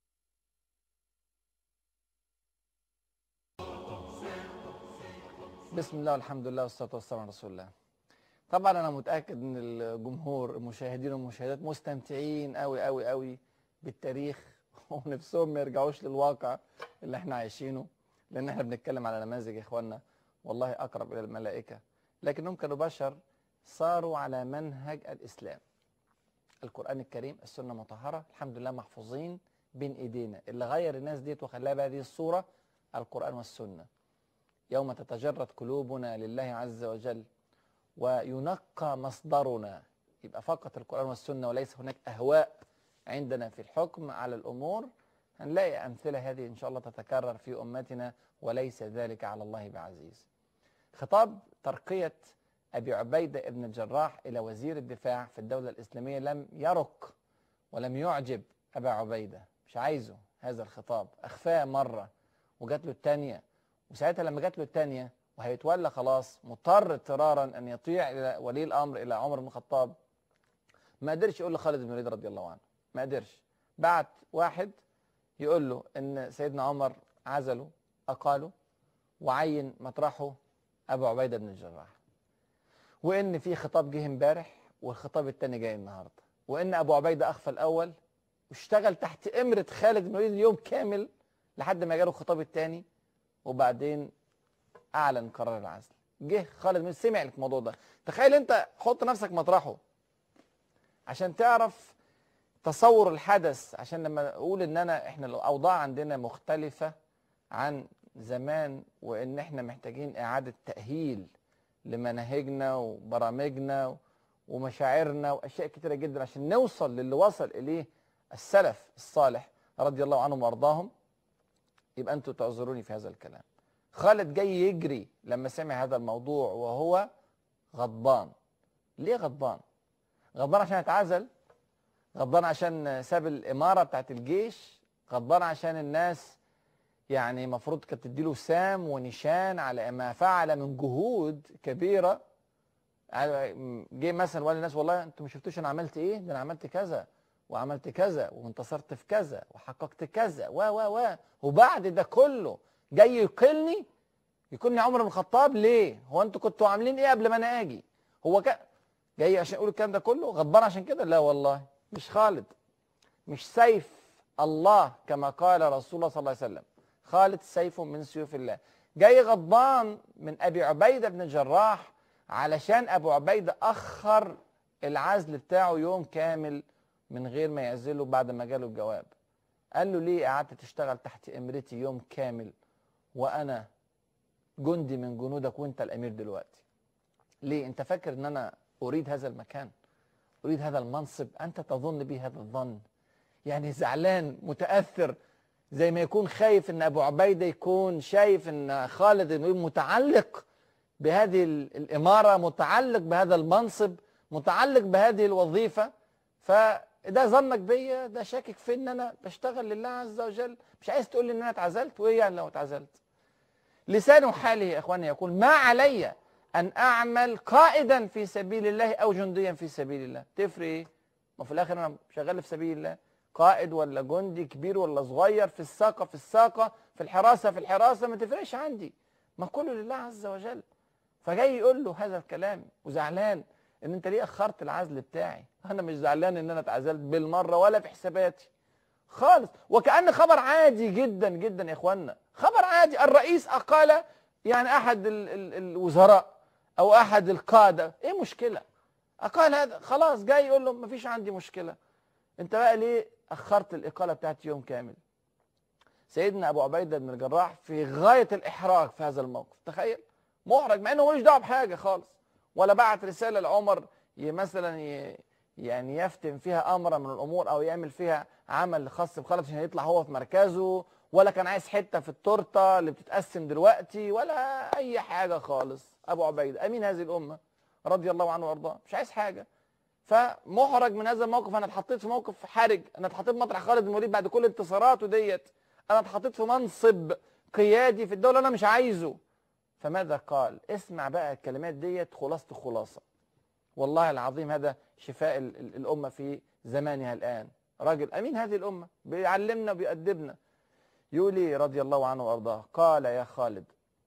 بسم الله والحمد لله والصلاه والسلام على رسول الله. طبعا انا متاكد ان الجمهور المشاهدين والمشاهدات مستمتعين قوي قوي قوي بالتاريخ ونفسهم ما يرجعوش للواقع اللي احنا عايشينه لان احنا بنتكلم على نماذج يا اخواننا والله اقرب الى الملائكه لكنهم كانوا بشر صاروا على منهج الاسلام القران الكريم السنه المطهره الحمد لله محفوظين بين ايدينا اللي غير الناس ديت وخلاها بهذه الصوره القران والسنه يوم تتجرد قلوبنا لله عز وجل وينقى مصدرنا يبقى فقط القرآن والسنة وليس هناك أهواء عندنا في الحكم على الأمور هنلاقي أمثلة هذه إن شاء الله تتكرر في أمتنا وليس ذلك على الله بعزيز خطاب ترقية أبي عبيدة ابن الجراح إلى وزير الدفاع في الدولة الإسلامية لم يرق ولم يعجب أبا عبيدة مش عايزه هذا الخطاب أخفاه مرة وجات له الثانية وساعتها لما جات له الثانية وهيتولى خلاص مضطر اضطرارا ان يطيع الى ولي الامر الى عمر بن الخطاب ما قدرش يقول لخالد بن الوليد رضي الله عنه ما قدرش بعت واحد يقول له ان سيدنا عمر عزله اقاله وعين مطرحه ابو عبيده بن الجراح وان في خطاب جه امبارح والخطاب الثاني جاي النهارده وان ابو عبيده اخفى الاول واشتغل تحت امره خالد بن الوليد اليوم كامل لحد ما جاله الخطاب الثاني وبعدين اعلن قرار العزل جه خالد بن سمع الموضوع ده تخيل انت حط نفسك مطرحه عشان تعرف تصور الحدث عشان لما اقول ان انا احنا الاوضاع عندنا مختلفه عن زمان وان احنا محتاجين اعاده تاهيل لمناهجنا وبرامجنا ومشاعرنا واشياء كتيره جدا عشان نوصل للي وصل اليه السلف الصالح رضي الله عنهم وارضاهم يبقى انتوا تعذروني في هذا الكلام خالد جاي يجري لما سمع هذا الموضوع وهو غضبان ليه غضبان غضبان عشان اتعزل غضبان عشان ساب الاماره بتاعت الجيش غضبان عشان الناس يعني المفروض كانت تديله سام ونشان على ما فعل من جهود كبيره جه مثلا وقال للناس والله انتوا ما شفتوش انا عملت ايه ده انا عملت كذا وعملت كذا وانتصرت في كذا وحققت كذا و و و وبعد ده كله جاي يقلني يكونني عمر بن الخطاب ليه؟ هو انتوا كنتوا عاملين ايه قبل ما انا اجي؟ هو ك... جاي عشان يقول الكلام ده كله غضبان عشان كده؟ لا والله مش خالد مش سيف الله كما قال رسول الله صلى الله عليه وسلم خالد سيف من سيوف الله جاي غضبان من ابي عبيده بن الجراح علشان ابو عبيده اخر العزل بتاعه يوم كامل من غير ما يعزله بعد ما جاله الجواب قال له ليه قعدت تشتغل تحت امرتي يوم كامل وانا جندي من جنودك وانت الامير دلوقتي ليه انت فاكر ان انا اريد هذا المكان اريد هذا المنصب انت تظن بي هذا الظن يعني زعلان متاثر زي ما يكون خايف ان ابو عبيده يكون شايف ان خالد متعلق بهذه الاماره متعلق بهذا المنصب متعلق بهذه الوظيفه فده ظنك بيا ده شاكك في ان انا بشتغل لله عز وجل مش عايز تقول لي ان انا اتعزلت وايه يعني لو اتعزلت لسان حاله يا اخواني يقول ما علي ان اعمل قائدا في سبيل الله او جنديا في سبيل الله تفرق ايه ما في الاخر انا شغال في سبيل الله قائد ولا جندي كبير ولا صغير في الساقه في الساقه في الحراسه في الحراسه ما تفرقش عندي ما كله لله عز وجل فجاي يقول له هذا الكلام وزعلان ان انت ليه اخرت العزل بتاعي انا مش زعلان ان انا اتعزلت بالمره ولا في حساباتي خالص وكأن خبر عادي جدا جدا يا اخوانا خبر عادي الرئيس اقال يعني احد ال ال الوزراء او احد القاده ايه مشكله اقال هذا خلاص جاي يقول له مفيش عندي مشكله انت بقى ليه اخرت الاقاله بتاعتي يوم كامل سيدنا ابو عبيده بن الجراح في غايه الاحراج في هذا الموقف تخيل محرج مع انه ملوش دعوه بحاجه خالص ولا بعت رساله لعمر مثلا يعني يفتن فيها امر من الامور او يعمل فيها عمل خاص بخالد عشان يطلع هو في مركزه ولا كان عايز حته في التورته اللي بتتقسم دلوقتي ولا اي حاجه خالص ابو عبيده امين هذه الامه رضي الله عنه وارضاه مش عايز حاجه فمحرج من هذا الموقف انا اتحطيت في موقف حرج انا اتحطيت مطرح خالد بن الوليد بعد كل انتصاراته ديت انا اتحطيت في منصب قيادي في الدوله انا مش عايزه فماذا قال اسمع بقى الكلمات ديت خلاصه خلاصه والله العظيم هذا شفاء الامه في زمانها الان راجل امين هذه الامه بيعلمنا وبيأدبنا يقول رضي الله عنه وارضاه قال يا خالد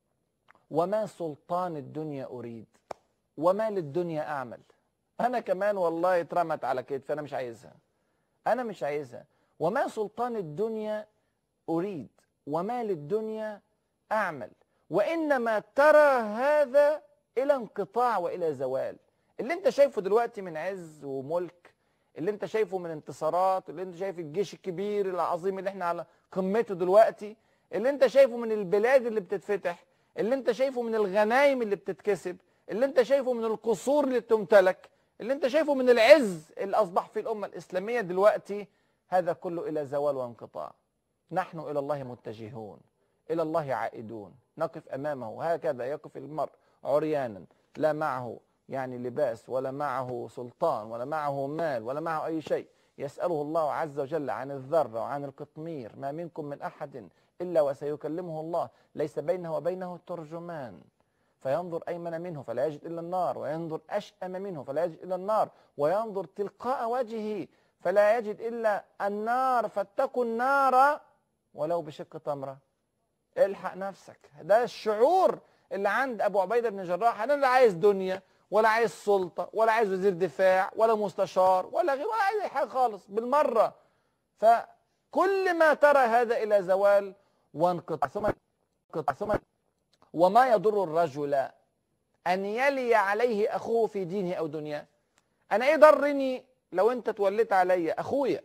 وما سلطان الدنيا اريد وما للدنيا اعمل انا كمان والله اترمت على كتفي انا مش عايزها انا مش عايزها وما سلطان الدنيا اريد وما للدنيا اعمل وانما ترى هذا الى انقطاع والى زوال اللي انت شايفه دلوقتي من عز وملك اللي انت شايفه من انتصارات اللي انت شايف الجيش الكبير العظيم اللي احنا على قمته دلوقتي اللي انت شايفه من البلاد اللي بتتفتح اللي انت شايفه من الغنايم اللي بتتكسب اللي انت شايفه من القصور اللي تمتلك اللي انت شايفه من العز اللي اصبح في الامه الاسلاميه دلوقتي هذا كله الى زوال وانقطاع نحن الى الله متجهون الى الله عائدون نقف امامه هكذا يقف المرء عريانا لا معه يعني لباس ولا معه سلطان ولا معه مال ولا معه اي شيء يساله الله عز وجل عن الذره وعن القطمير ما منكم من احد الا وسيكلمه الله ليس بينه وبينه ترجمان فينظر أيمن منه فلا يجد إلا النار وينظر أشأم منه فلا يجد إلا النار وينظر تلقاء وجهه فلا يجد إلا النار فاتقوا النار ولو بشق تمرة الحق نفسك ده الشعور اللي عند أبو عبيدة بن جراح أنا لا عايز دنيا ولا عايز سلطة ولا عايز وزير دفاع ولا مستشار ولا غير ولا عايز أي حاجة خالص بالمرة فكل ما ترى هذا إلى زوال وانقطاع ثم ثم وما يضر الرجل أن يلي عليه أخوه في دينه أو دنياه أنا إيه ضرني لو أنت توليت عليا أخويا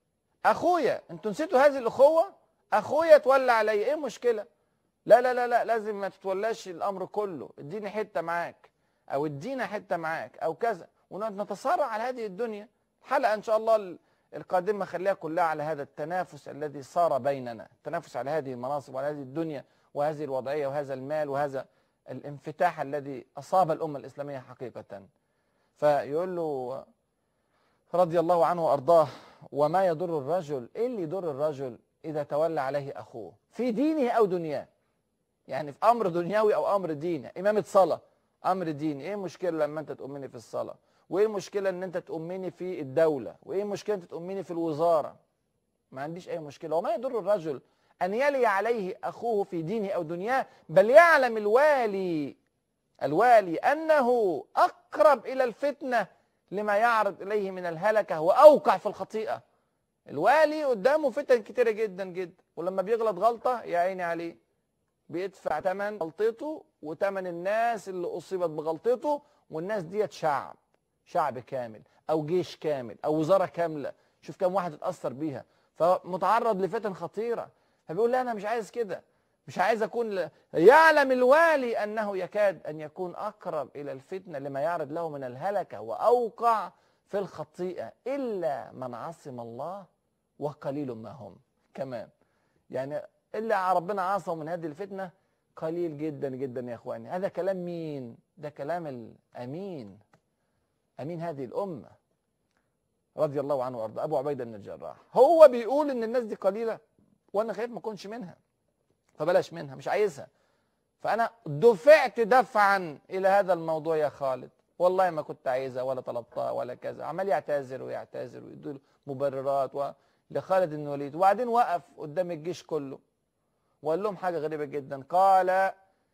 أخويا أنتوا نسيتوا هذه الأخوة أخويا تولى عليا إيه المشكلة لا لا لا لا لازم ما تتولاش الأمر كله اديني حتة معاك أو ادينا حتة معاك أو كذا ونتصارع على هذه الدنيا الحلقة إن شاء الله القادمة خليها كلها على هذا التنافس الذي صار بيننا التنافس على هذه المناصب وعلى هذه الدنيا وهذه الوضعية وهذا المال وهذا الانفتاح الذي أصاب الأمة الإسلامية حقيقة فيقول له رضي الله عنه وأرضاه وما يضر الرجل إيه اللي يضر الرجل إذا تولى عليه أخوه في دينه أو دنياه يعني في أمر دنيوي أو أمر ديني إمامة صلاة أمر ديني إيه المشكلة لما أنت تؤمني في الصلاة وإيه المشكلة أن أنت تؤمني في الدولة وإيه المشكلة أن أنت تؤمني في الوزارة ما عنديش أي مشكلة وما يضر الرجل أن يلي عليه أخوه في دينه أو دنياه بل يعلم الوالي الوالي أنه أقرب إلى الفتنة لما يعرض إليه من الهلكة وأوقع في الخطيئة الوالي قدامه فتن كتيرة جدا جدا ولما بيغلط غلطة يا عيني عليه بيدفع ثمن غلطته وثمن الناس اللي أصيبت بغلطته والناس ديت شعب شعب كامل أو جيش كامل أو وزارة كاملة شوف كم واحد اتأثر بيها فمتعرض لفتن خطيرة فبيقول لا انا مش عايز كده مش عايز اكون ل... يعلم الوالي انه يكاد ان يكون اقرب الى الفتنه لما يعرض له من الهلكه واوقع في الخطيئه الا من عصم الله وقليل ما هم كمان يعني الا ربنا عصم من هذه الفتنه قليل جدا جدا يا اخواني هذا كلام مين ده كلام الامين امين هذه الامه رضي الله عنه وارضاه ابو عبيده بن الجراح هو بيقول ان الناس دي قليله وانا خايف ما اكونش منها فبلاش منها مش عايزها فانا دفعت دفعا الى هذا الموضوع يا خالد والله ما كنت عايزها ولا طلبتها ولا كذا عمال يعتذر ويعتذر ويدوا مبررات و... لخالد بن الوليد وبعدين وقف قدام الجيش كله وقال لهم حاجه غريبه جدا قال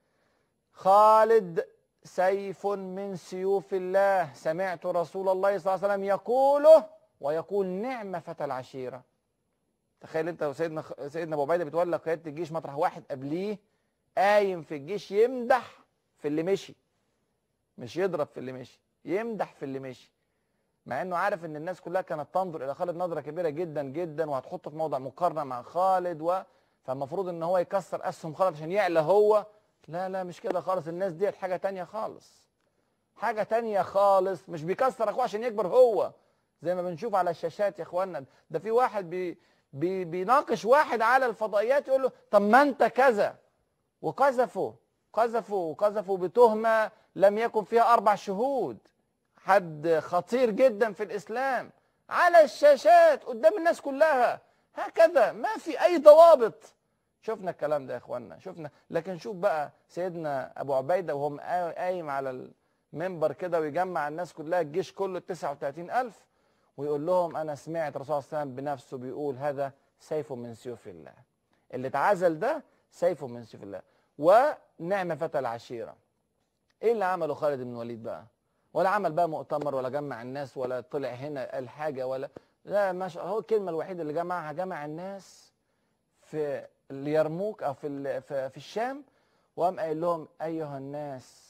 خالد سيف من سيوف الله سمعت رسول الله صلى الله عليه وسلم يقوله ويقول نعم فتى العشيره تخيل انت وسيدنا سيدنا ابو عبيده بيتولى قياده الجيش مطرح واحد قبليه قايم في الجيش يمدح في اللي مشي مش يضرب في اللي مشي يمدح في اللي مشي مع انه عارف ان الناس كلها كانت تنظر الى خالد نظره كبيره جدا جدا وهتحطه في موضع مقارنه مع خالد و فالمفروض ان هو يكسر اسهم خالد عشان يعلى هو لا لا مش كده خالص الناس ديت حاجه تانية خالص حاجه تانية خالص مش بيكسر اخوه عشان يكبر هو زي ما بنشوف على الشاشات يا اخوانا ده في واحد بي بي بيناقش واحد على الفضائيات يقول له طب ما انت كذا وقذفوا قذفوا وقذفوا بتهمه لم يكن فيها اربع شهود حد خطير جدا في الاسلام على الشاشات قدام الناس كلها هكذا ما في اي ضوابط شفنا الكلام ده يا اخوانا شفنا لكن شوف بقى سيدنا ابو عبيده وهو قايم على المنبر كده ويجمع الناس كلها الجيش كله 39000 ويقول لهم انا سمعت الرسول صلى الله عليه وسلم بنفسه بيقول هذا سيف من سيوف الله اللي اتعزل ده سيف من سيوف الله ونعم فتى العشيره ايه اللي عمله خالد بن الوليد بقى ولا عمل بقى مؤتمر ولا جمع الناس ولا طلع هنا قال حاجه ولا لا ما شاء هو الكلمه الوحيده اللي جمعها جمع الناس في اليرموك او في في الشام وقام قايل لهم ايها الناس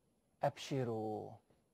ابشروا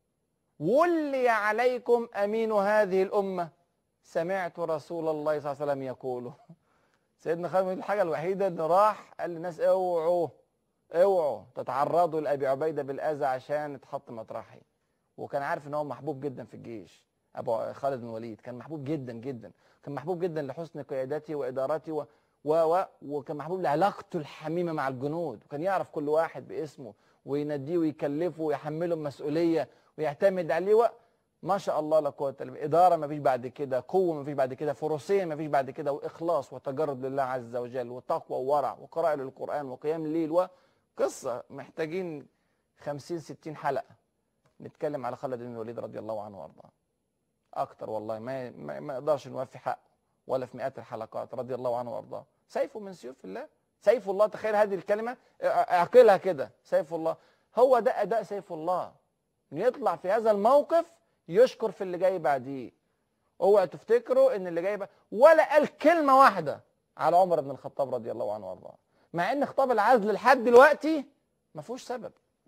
ولي عليكم امين هذه الامه سمعت رسول الله صلى الله عليه وسلم يقول سيدنا خالد الحاجه الوحيده انه راح قال للناس اوعوا اوعوا تتعرضوا لابي عبيده بالاذى عشان اتحط مطرحي وكان عارف ان هو محبوب جدا في الجيش ابو خالد بن الوليد كان محبوب جدا جدا كان محبوب جدا لحسن قيادته وادارته و... و... و... وكان محبوب لعلاقته الحميمه مع الجنود وكان يعرف كل واحد باسمه ويناديه ويكلفه ويحمله المسؤوليه ويعتمد عليه و... ما شاء الله لا قوه الا بالله اداره ما فيش بعد كده قوه ما فيش بعد كده فروسيه ما فيش بعد كده واخلاص وتجرد لله عز وجل وتقوى وورع وقراءه للقران وقيام الليل وقصه محتاجين 50 60 حلقه نتكلم على خالد بن الوليد رضي الله عنه وارضاه اكتر والله ما ما نقدرش نوفي حقه ولا في مئات الحلقات رضي الله عنه وارضاه سيف من سيوف الله سيف الله تخيل هذه الكلمه اعقلها كده سيف الله هو ده اداء سيف الله ان يطلع في هذا الموقف يشكر في اللي جاي بعديه اوعوا تفتكروا ان اللي جاي بقى ولا قال كلمه واحده على عمر بن الخطاب رضي الله عنه وارضاه مع ان خطاب العزل لحد دلوقتي ما فيهوش سبب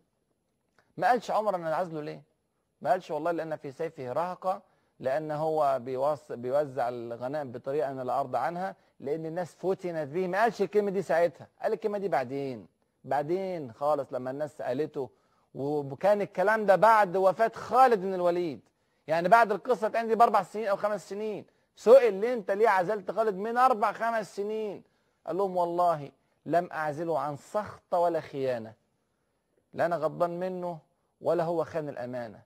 ما قالش عمر انا عزله ليه ما قالش والله لان في سيفه رهقه لان هو بيوص بيوزع الغنائم بطريقه انا لا ارضى عنها لان الناس فتنت به ما قالش الكلمه دي ساعتها قال الكلمه دي بعدين بعدين خالص لما الناس سالته وكان الكلام ده بعد وفاه خالد بن الوليد يعني بعد القصه عندي باربع سنين او خمس سنين سئل ليه انت ليه عزلت خالد من اربع خمس سنين قال لهم والله لم اعزله عن سخط ولا خيانه لا انا غضبان منه ولا هو خان الامانه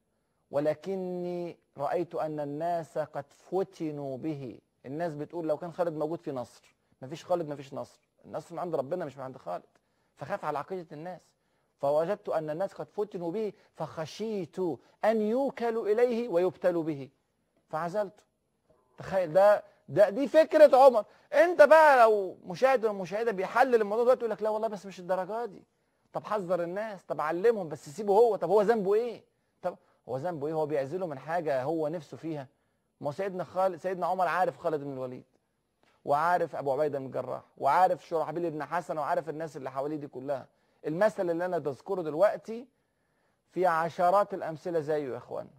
ولكني رايت ان الناس قد فتنوا به الناس بتقول لو كان خالد موجود في نصر مفيش خالد مفيش نصر النصر من عند ربنا مش من عند خالد فخاف على عقيده الناس فوجدت ان الناس قد فتنوا به فخشيت ان يوكلوا اليه ويبتلوا به فعزلته تخيل ده ده دي فكره عمر انت بقى لو مشاهد ومشاهده بيحلل الموضوع دلوقتي يقول لك لا والله بس مش الدرجه دي طب حذر الناس طب علمهم بس سيبه هو طب هو ذنبه ايه طب هو ذنبه ايه هو بيعزله من حاجه هو نفسه فيها ما هو سيدنا خالد سيدنا عمر عارف خالد بن الوليد وعارف ابو عبيده بن الجراح وعارف شرحبيل بن حسن وعارف الناس اللي حواليه دي كلها المثل اللي انا بذكره دلوقتي في عشرات الامثله زيه يا اخوانا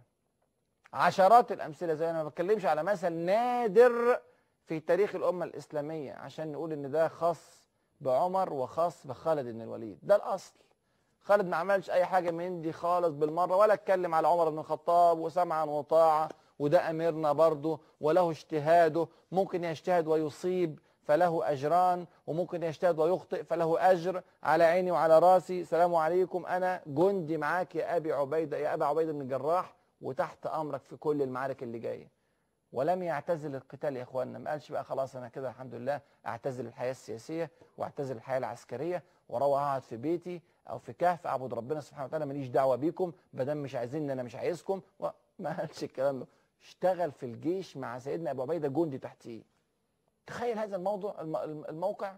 عشرات الامثله زيه انا ما بتكلمش على مثل نادر في تاريخ الامه الاسلاميه عشان نقول ان ده خاص بعمر وخاص بخالد بن الوليد ده الاصل خالد ما عملش اي حاجه من دي خالص بالمره ولا اتكلم على عمر بن الخطاب وسمعا وطاعه وده اميرنا برضه وله اجتهاده ممكن يجتهد ويصيب فله اجران وممكن يجتهد ويخطئ فله اجر على عيني وعلى راسي سلام عليكم انا جندي معاك يا ابي عبيده يا ابا عبيده بن الجراح وتحت امرك في كل المعارك اللي جايه ولم يعتزل القتال يا اخواننا ما قالش بقى خلاص انا كده الحمد لله اعتزل الحياه السياسيه واعتزل الحياه العسكريه واروح اقعد في بيتي او في كهف اعبد ربنا سبحانه وتعالى ماليش دعوه بيكم ما دام مش عايزيني انا مش عايزكم ما قالش الكلام ده اشتغل في الجيش مع سيدنا ابو عبيده جندي تحتيه تخيل هذا الموضوع الموقع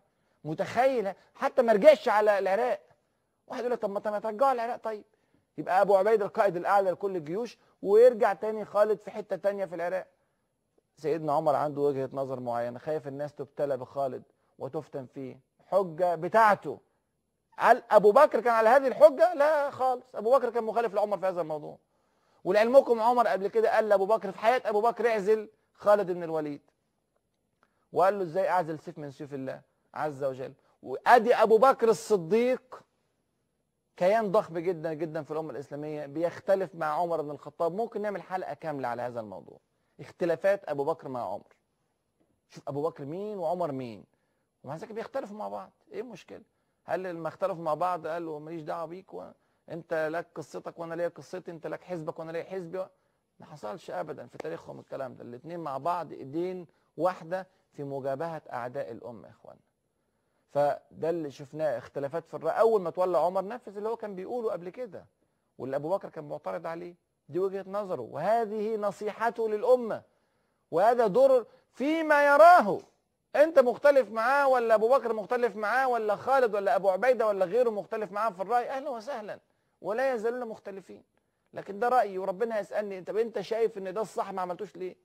متخيل حتى ما رجعش على العراق واحد يقول لك طب ما ما ترجعوا العراق طيب يبقى ابو عبيده القائد الاعلى لكل الجيوش ويرجع تاني خالد في حته تانيه في العراق سيدنا عمر عنده وجهه نظر معينه خايف الناس تبتلى بخالد وتفتن فيه حجه بتاعته هل ابو بكر كان على هذه الحجه لا خالص ابو بكر كان مخالف لعمر في هذا الموضوع ولعلمكم عمر قبل كده قال لابو بكر في حياه ابو بكر اعزل خالد بن الوليد وقال له ازاي اعزل سيف من سيوف الله عز وجل وادي ابو بكر الصديق كيان ضخم جدا جدا في الامه الاسلاميه بيختلف مع عمر بن الخطاب ممكن نعمل حلقه كامله على هذا الموضوع اختلافات ابو بكر مع عمر شوف ابو بكر مين وعمر مين ومع ذلك بيختلفوا مع بعض ايه المشكله هل لما اختلفوا مع بعض قالوا ماليش دعوه بيك وانت لك قصتك وانا ليا قصتي انت لك حزبك وانا ليا حزبي ما حصلش ابدا في تاريخهم الكلام ده الاثنين مع بعض ايدين واحده في مجابهه اعداء الامه يا اخوانا فده اللي شفناه اختلافات في الراي اول ما تولى عمر نفذ اللي هو كان بيقوله قبل كده واللي ابو بكر كان معترض عليه دي وجهه نظره وهذه نصيحته للامه وهذا دور فيما يراه انت مختلف معاه ولا ابو بكر مختلف معاه ولا خالد ولا ابو عبيده ولا غيره مختلف معاه في الراي اهلا وسهلا ولا يزالون مختلفين لكن ده رايي وربنا يسالني طب انت شايف ان ده الصح ما عملتوش ليه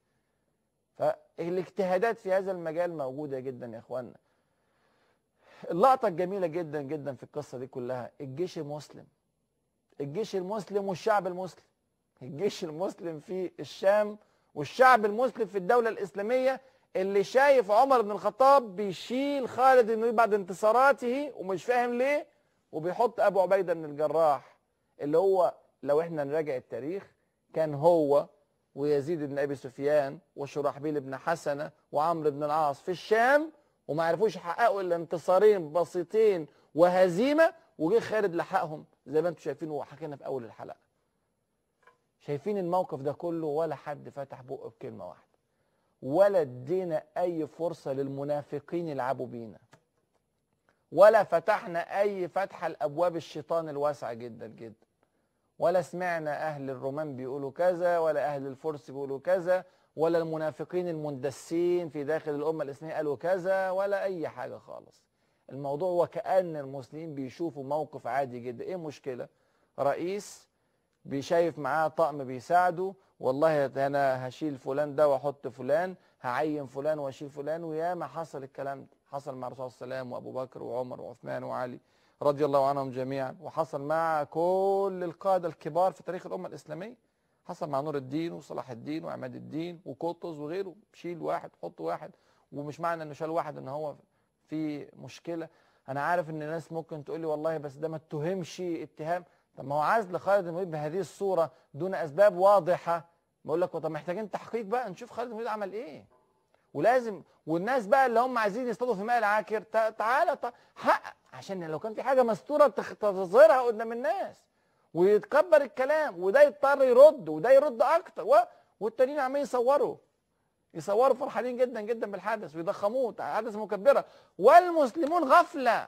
فالاجتهادات في هذا المجال موجوده جدا يا اخوانا اللقطه الجميله جدا جدا في القصه دي كلها الجيش المسلم الجيش المسلم والشعب المسلم الجيش المسلم في الشام والشعب المسلم في الدوله الاسلاميه اللي شايف عمر بن الخطاب بيشيل خالد بن الوليد بعد انتصاراته ومش فاهم ليه وبيحط ابو عبيده بن الجراح اللي هو لو احنا نراجع التاريخ كان هو ويزيد بن ابي سفيان وشرحبيل بن حسنه وعمرو بن العاص في الشام وما عرفوش يحققوا الا انتصارين بسيطين وهزيمه وجه خالد لحقهم زي ما انتم شايفين وحكينا في اول الحلقه. شايفين الموقف ده كله ولا حد فتح بقه بكلمه واحده. ولا ادينا اي فرصه للمنافقين يلعبوا بينا. ولا فتحنا اي فتحه لابواب الشيطان الواسعه جدا جدا. ولا سمعنا اهل الرومان بيقولوا كذا ولا اهل الفرس بيقولوا كذا ولا المنافقين المندسين في داخل الامه الاسلاميه قالوا كذا ولا اي حاجه خالص. الموضوع وكأن المسلمين بيشوفوا موقف عادي جدا، ايه المشكله؟ رئيس بيشايف معاه طقم بيساعده والله انا هشيل فلان ده واحط فلان هعين فلان واشيل فلان وياما حصل الكلام ده حصل مع الرسول صلى الله عليه وسلم وابو بكر وعمر وعثمان وعلي رضي الله عنهم جميعا وحصل مع كل القاده الكبار في تاريخ الامه الاسلاميه حصل مع نور الدين وصلاح الدين وعماد الدين وقطز وغيره شيل واحد حط واحد ومش معنى انه شال واحد ان هو في مشكله انا عارف ان الناس ممكن تقول لي والله بس ده ما اتهمش اتهام طب ما هو عزل خالد بن الوليد بهذه الصوره دون اسباب واضحه بقول لك طب محتاجين تحقيق بقى نشوف خالد بن الوليد عمل ايه ولازم والناس بقى اللي هم عايزين يصطادوا في ماء العاكر تعالى حقق عشان لو كان في حاجه مستوره تظهرها قدام الناس ويتكبر الكلام وده يضطر يرد وده يرد اكتر و... والتانيين عمالين يصوروا يصوروا فرحانين جدا جدا بالحدث ويضخموه حدث مكبره والمسلمون غفله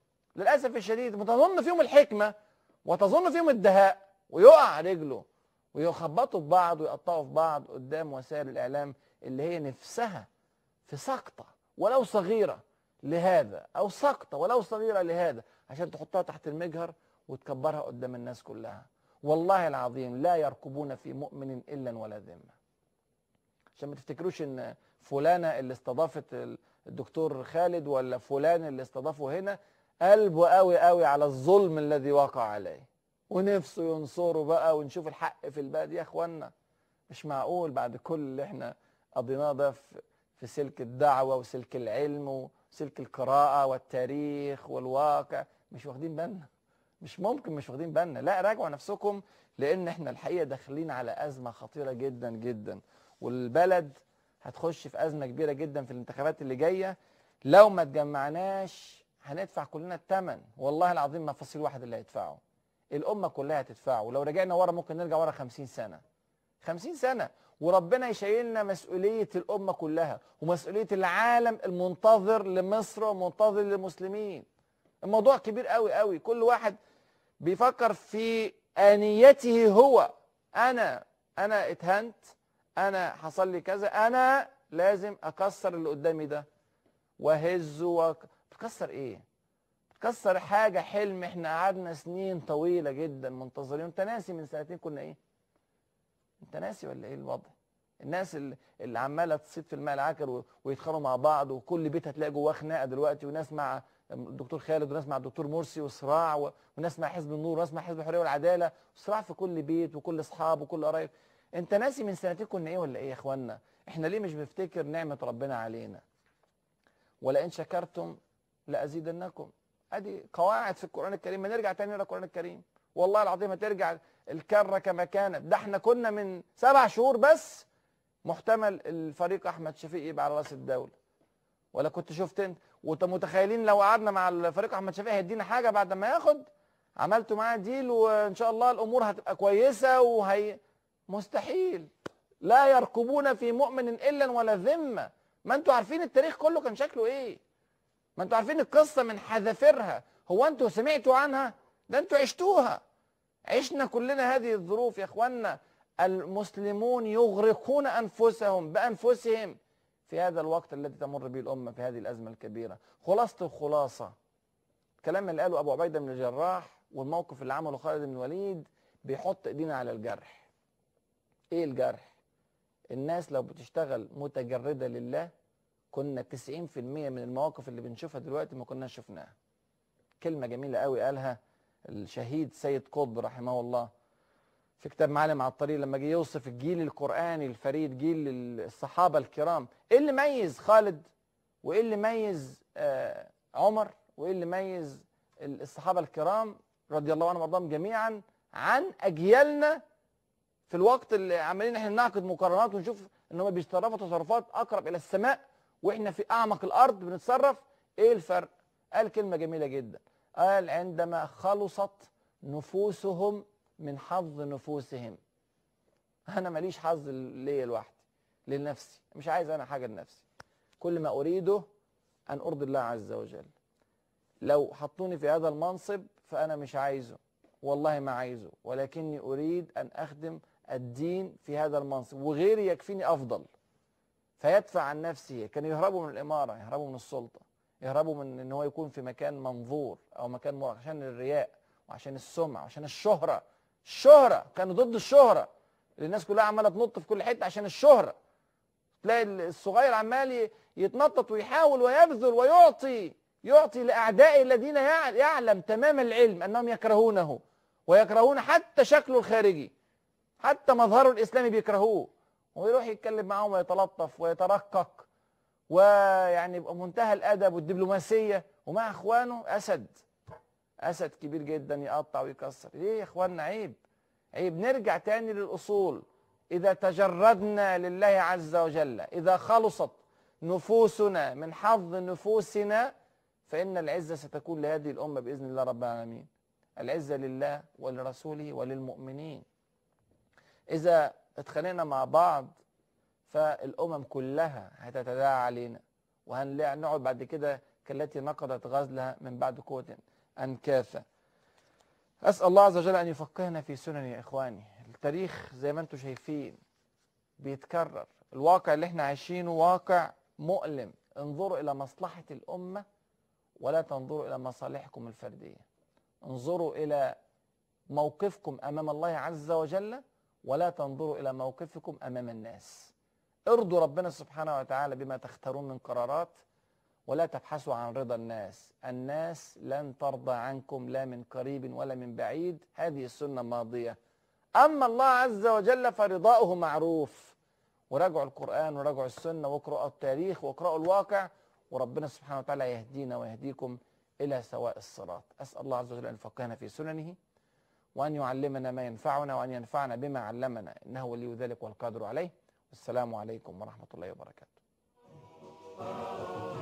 للاسف الشديد وتظن فيهم الحكمه وتظن فيهم الدهاء ويقع رجله ويخبطوا في بعض ويقطعوا في بعض قدام وسائل الاعلام اللي هي نفسها في سقطه ولو صغيره لهذا او سقطه ولو صغيره لهذا عشان تحطها تحت المجهر وتكبرها قدام الناس كلها والله العظيم لا يركبون في مؤمن الا ولا ذمه عشان ما تفتكروش ان فلانه اللي استضافت الدكتور خالد ولا فلان اللي استضافه هنا قلبه قوي قوي على الظلم الذي وقع عليه ونفسه ينصره بقى ونشوف الحق في البلد يا اخوانا مش معقول بعد كل اللي احنا قضيناه ده في سلك الدعوه وسلك العلم وسلك القراءه والتاريخ والواقع مش واخدين بالنا مش ممكن مش واخدين بالنا لا راجعوا نفسكم لان احنا الحقيقه داخلين على ازمه خطيره جدا جدا والبلد هتخش في ازمه كبيره جدا في الانتخابات اللي جايه لو ما اتجمعناش هندفع كلنا الثمن والله العظيم ما فصيل واحد اللي هيدفعه الامه كلها هتدفعه ولو رجعنا ورا ممكن نرجع ورا 50 سنه 50 سنه وربنا يشيلنا مسؤوليه الامه كلها ومسؤوليه العالم المنتظر لمصر ومنتظر للمسلمين الموضوع كبير قوي قوي كل واحد بيفكر في انيته هو انا انا اتهنت انا حصل لي كذا انا لازم اكسر اللي قدامي ده واهزه بتكسر ايه بتكسر حاجه حلم احنا قعدنا سنين طويله جدا منتظرين انت ناسي من سنتين كنا ايه انت ناسي ولا ايه الوضع الناس اللي, اللي عماله تصيد في الماء العكر و- ويتخانقوا مع بعض وكل بيت هتلاقي جواه خناقه دلوقتي وناس مع الدكتور خالد وناس مع الدكتور مرسي وصراع و- وناس مع حزب النور وناس مع حزب الحريه والعداله صراع في كل بيت وكل اصحاب وكل قرايب انت ناسي من سنتين كنا ايه ولا ايه يا اخوانا احنا ليه مش بنفتكر نعمه ربنا علينا ولئن شكرتم لازيدنكم ادي قواعد في القران الكريم ما نرجع تاني نقرا القران الكريم والله العظيم هترجع الكره كما كانت ده احنا كنا من سبع شهور بس محتمل الفريق احمد شفيق يبقى على راس الدوله ولا كنت شفت انت وانت متخيلين لو قعدنا مع الفريق احمد شفيق هيدينا حاجه بعد ما ياخد عملتوا معاه ديل وان شاء الله الامور هتبقى كويسه وهي مستحيل لا يركبون في مؤمن الا ولا ذمه ما انتوا عارفين التاريخ كله كان شكله ايه ما انتوا عارفين القصه من حذافيرها هو انتوا سمعتوا عنها ده انتوا عشتوها عشنا كلنا هذه الظروف يا اخوانا المسلمون يغرقون انفسهم بانفسهم في هذا الوقت الذي تمر به الامه في هذه الازمه الكبيره خلاصه الخلاصه الكلام اللي قاله ابو عبيده بن الجراح والموقف اللي عمله خالد بن الوليد بيحط ايدينا على الجرح ايه الجرح الناس لو بتشتغل متجرده لله كنا 90% من المواقف اللي بنشوفها دلوقتي ما كناش شفناها كلمه جميله قوي قالها الشهيد سيد قطب رحمه الله في كتاب معالم على الطريق لما جه يوصف الجيل القرآني الفريد جيل الصحابة الكرام ايه اللي ميز خالد وايه اللي ميز آه عمر وايه اللي ميز الصحابة الكرام رضي الله عنهم وارضاهم جميعا عن اجيالنا في الوقت اللي عمالين احنا نعقد مقارنات ونشوف ان هم بيتصرفوا تصرفات اقرب الى السماء واحنا في اعمق الارض بنتصرف ايه الفرق قال كلمة جميلة جدا قال عندما خلصت نفوسهم من حظ نفوسهم انا ماليش حظ ليا لوحدي لنفسي مش عايز انا حاجه لنفسي كل ما اريده ان ارضي الله عز وجل لو حطوني في هذا المنصب فانا مش عايزه والله ما عايزه ولكني اريد ان اخدم الدين في هذا المنصب وغيري يكفيني افضل فيدفع عن نفسه كانوا يهربوا من الاماره يهربوا من السلطه يهربوا من ان هو يكون في مكان منظور او مكان مرق عشان الرياء وعشان السمعه وعشان الشهره الشهره كانوا ضد الشهره اللي الناس كلها عماله تنط في كل حته عشان الشهره تلاقي الصغير عمال يتنطط ويحاول ويبذل ويعطي يعطي لاعدائه الذين يعلم تمام العلم انهم يكرهونه ويكرهون حتى شكله الخارجي حتى مظهره الاسلامي بيكرهوه ويروح يتكلم معاهم ويتلطف ويترقق ويعني يبقى منتهى الادب والدبلوماسيه ومع اخوانه اسد اسد كبير جدا يقطع ويكسر ليه يا اخواننا عيب عيب نرجع تاني للاصول اذا تجردنا لله عز وجل اذا خلصت نفوسنا من حظ نفوسنا فان العزه ستكون لهذه الامه باذن الله رب العالمين العزه لله ولرسوله وللمؤمنين اذا اتخانقنا مع بعض فالامم كلها هتتداعى علينا وهنقعد بعد كده كالتي نقضت غزلها من بعد قوه أنكاثا أسأل الله عز وجل أن يفقهنا في سنن يا إخواني التاريخ زي ما أنتم شايفين بيتكرر الواقع اللي احنا عايشينه واقع مؤلم انظروا إلى مصلحة الأمة ولا تنظروا إلى مصالحكم الفردية انظروا إلى موقفكم أمام الله عز وجل ولا تنظروا إلى موقفكم أمام الناس ارضوا ربنا سبحانه وتعالى بما تختارون من قرارات ولا تبحثوا عن رضا الناس الناس لن ترضى عنكم لا من قريب ولا من بعيد هذه السنة ماضية أما الله عز وجل فرضاؤه معروف وراجعوا القرآن وراجعوا السنة واقرأوا التاريخ واقرأوا الواقع وربنا سبحانه وتعالى يهدينا ويهديكم إلى سواء الصراط أسأل الله عز وجل أن يفقهنا في سننه وأن يعلمنا ما ينفعنا وأن ينفعنا بما علمنا إنه ولي ذلك والقادر عليه والسلام عليكم ورحمة الله وبركاته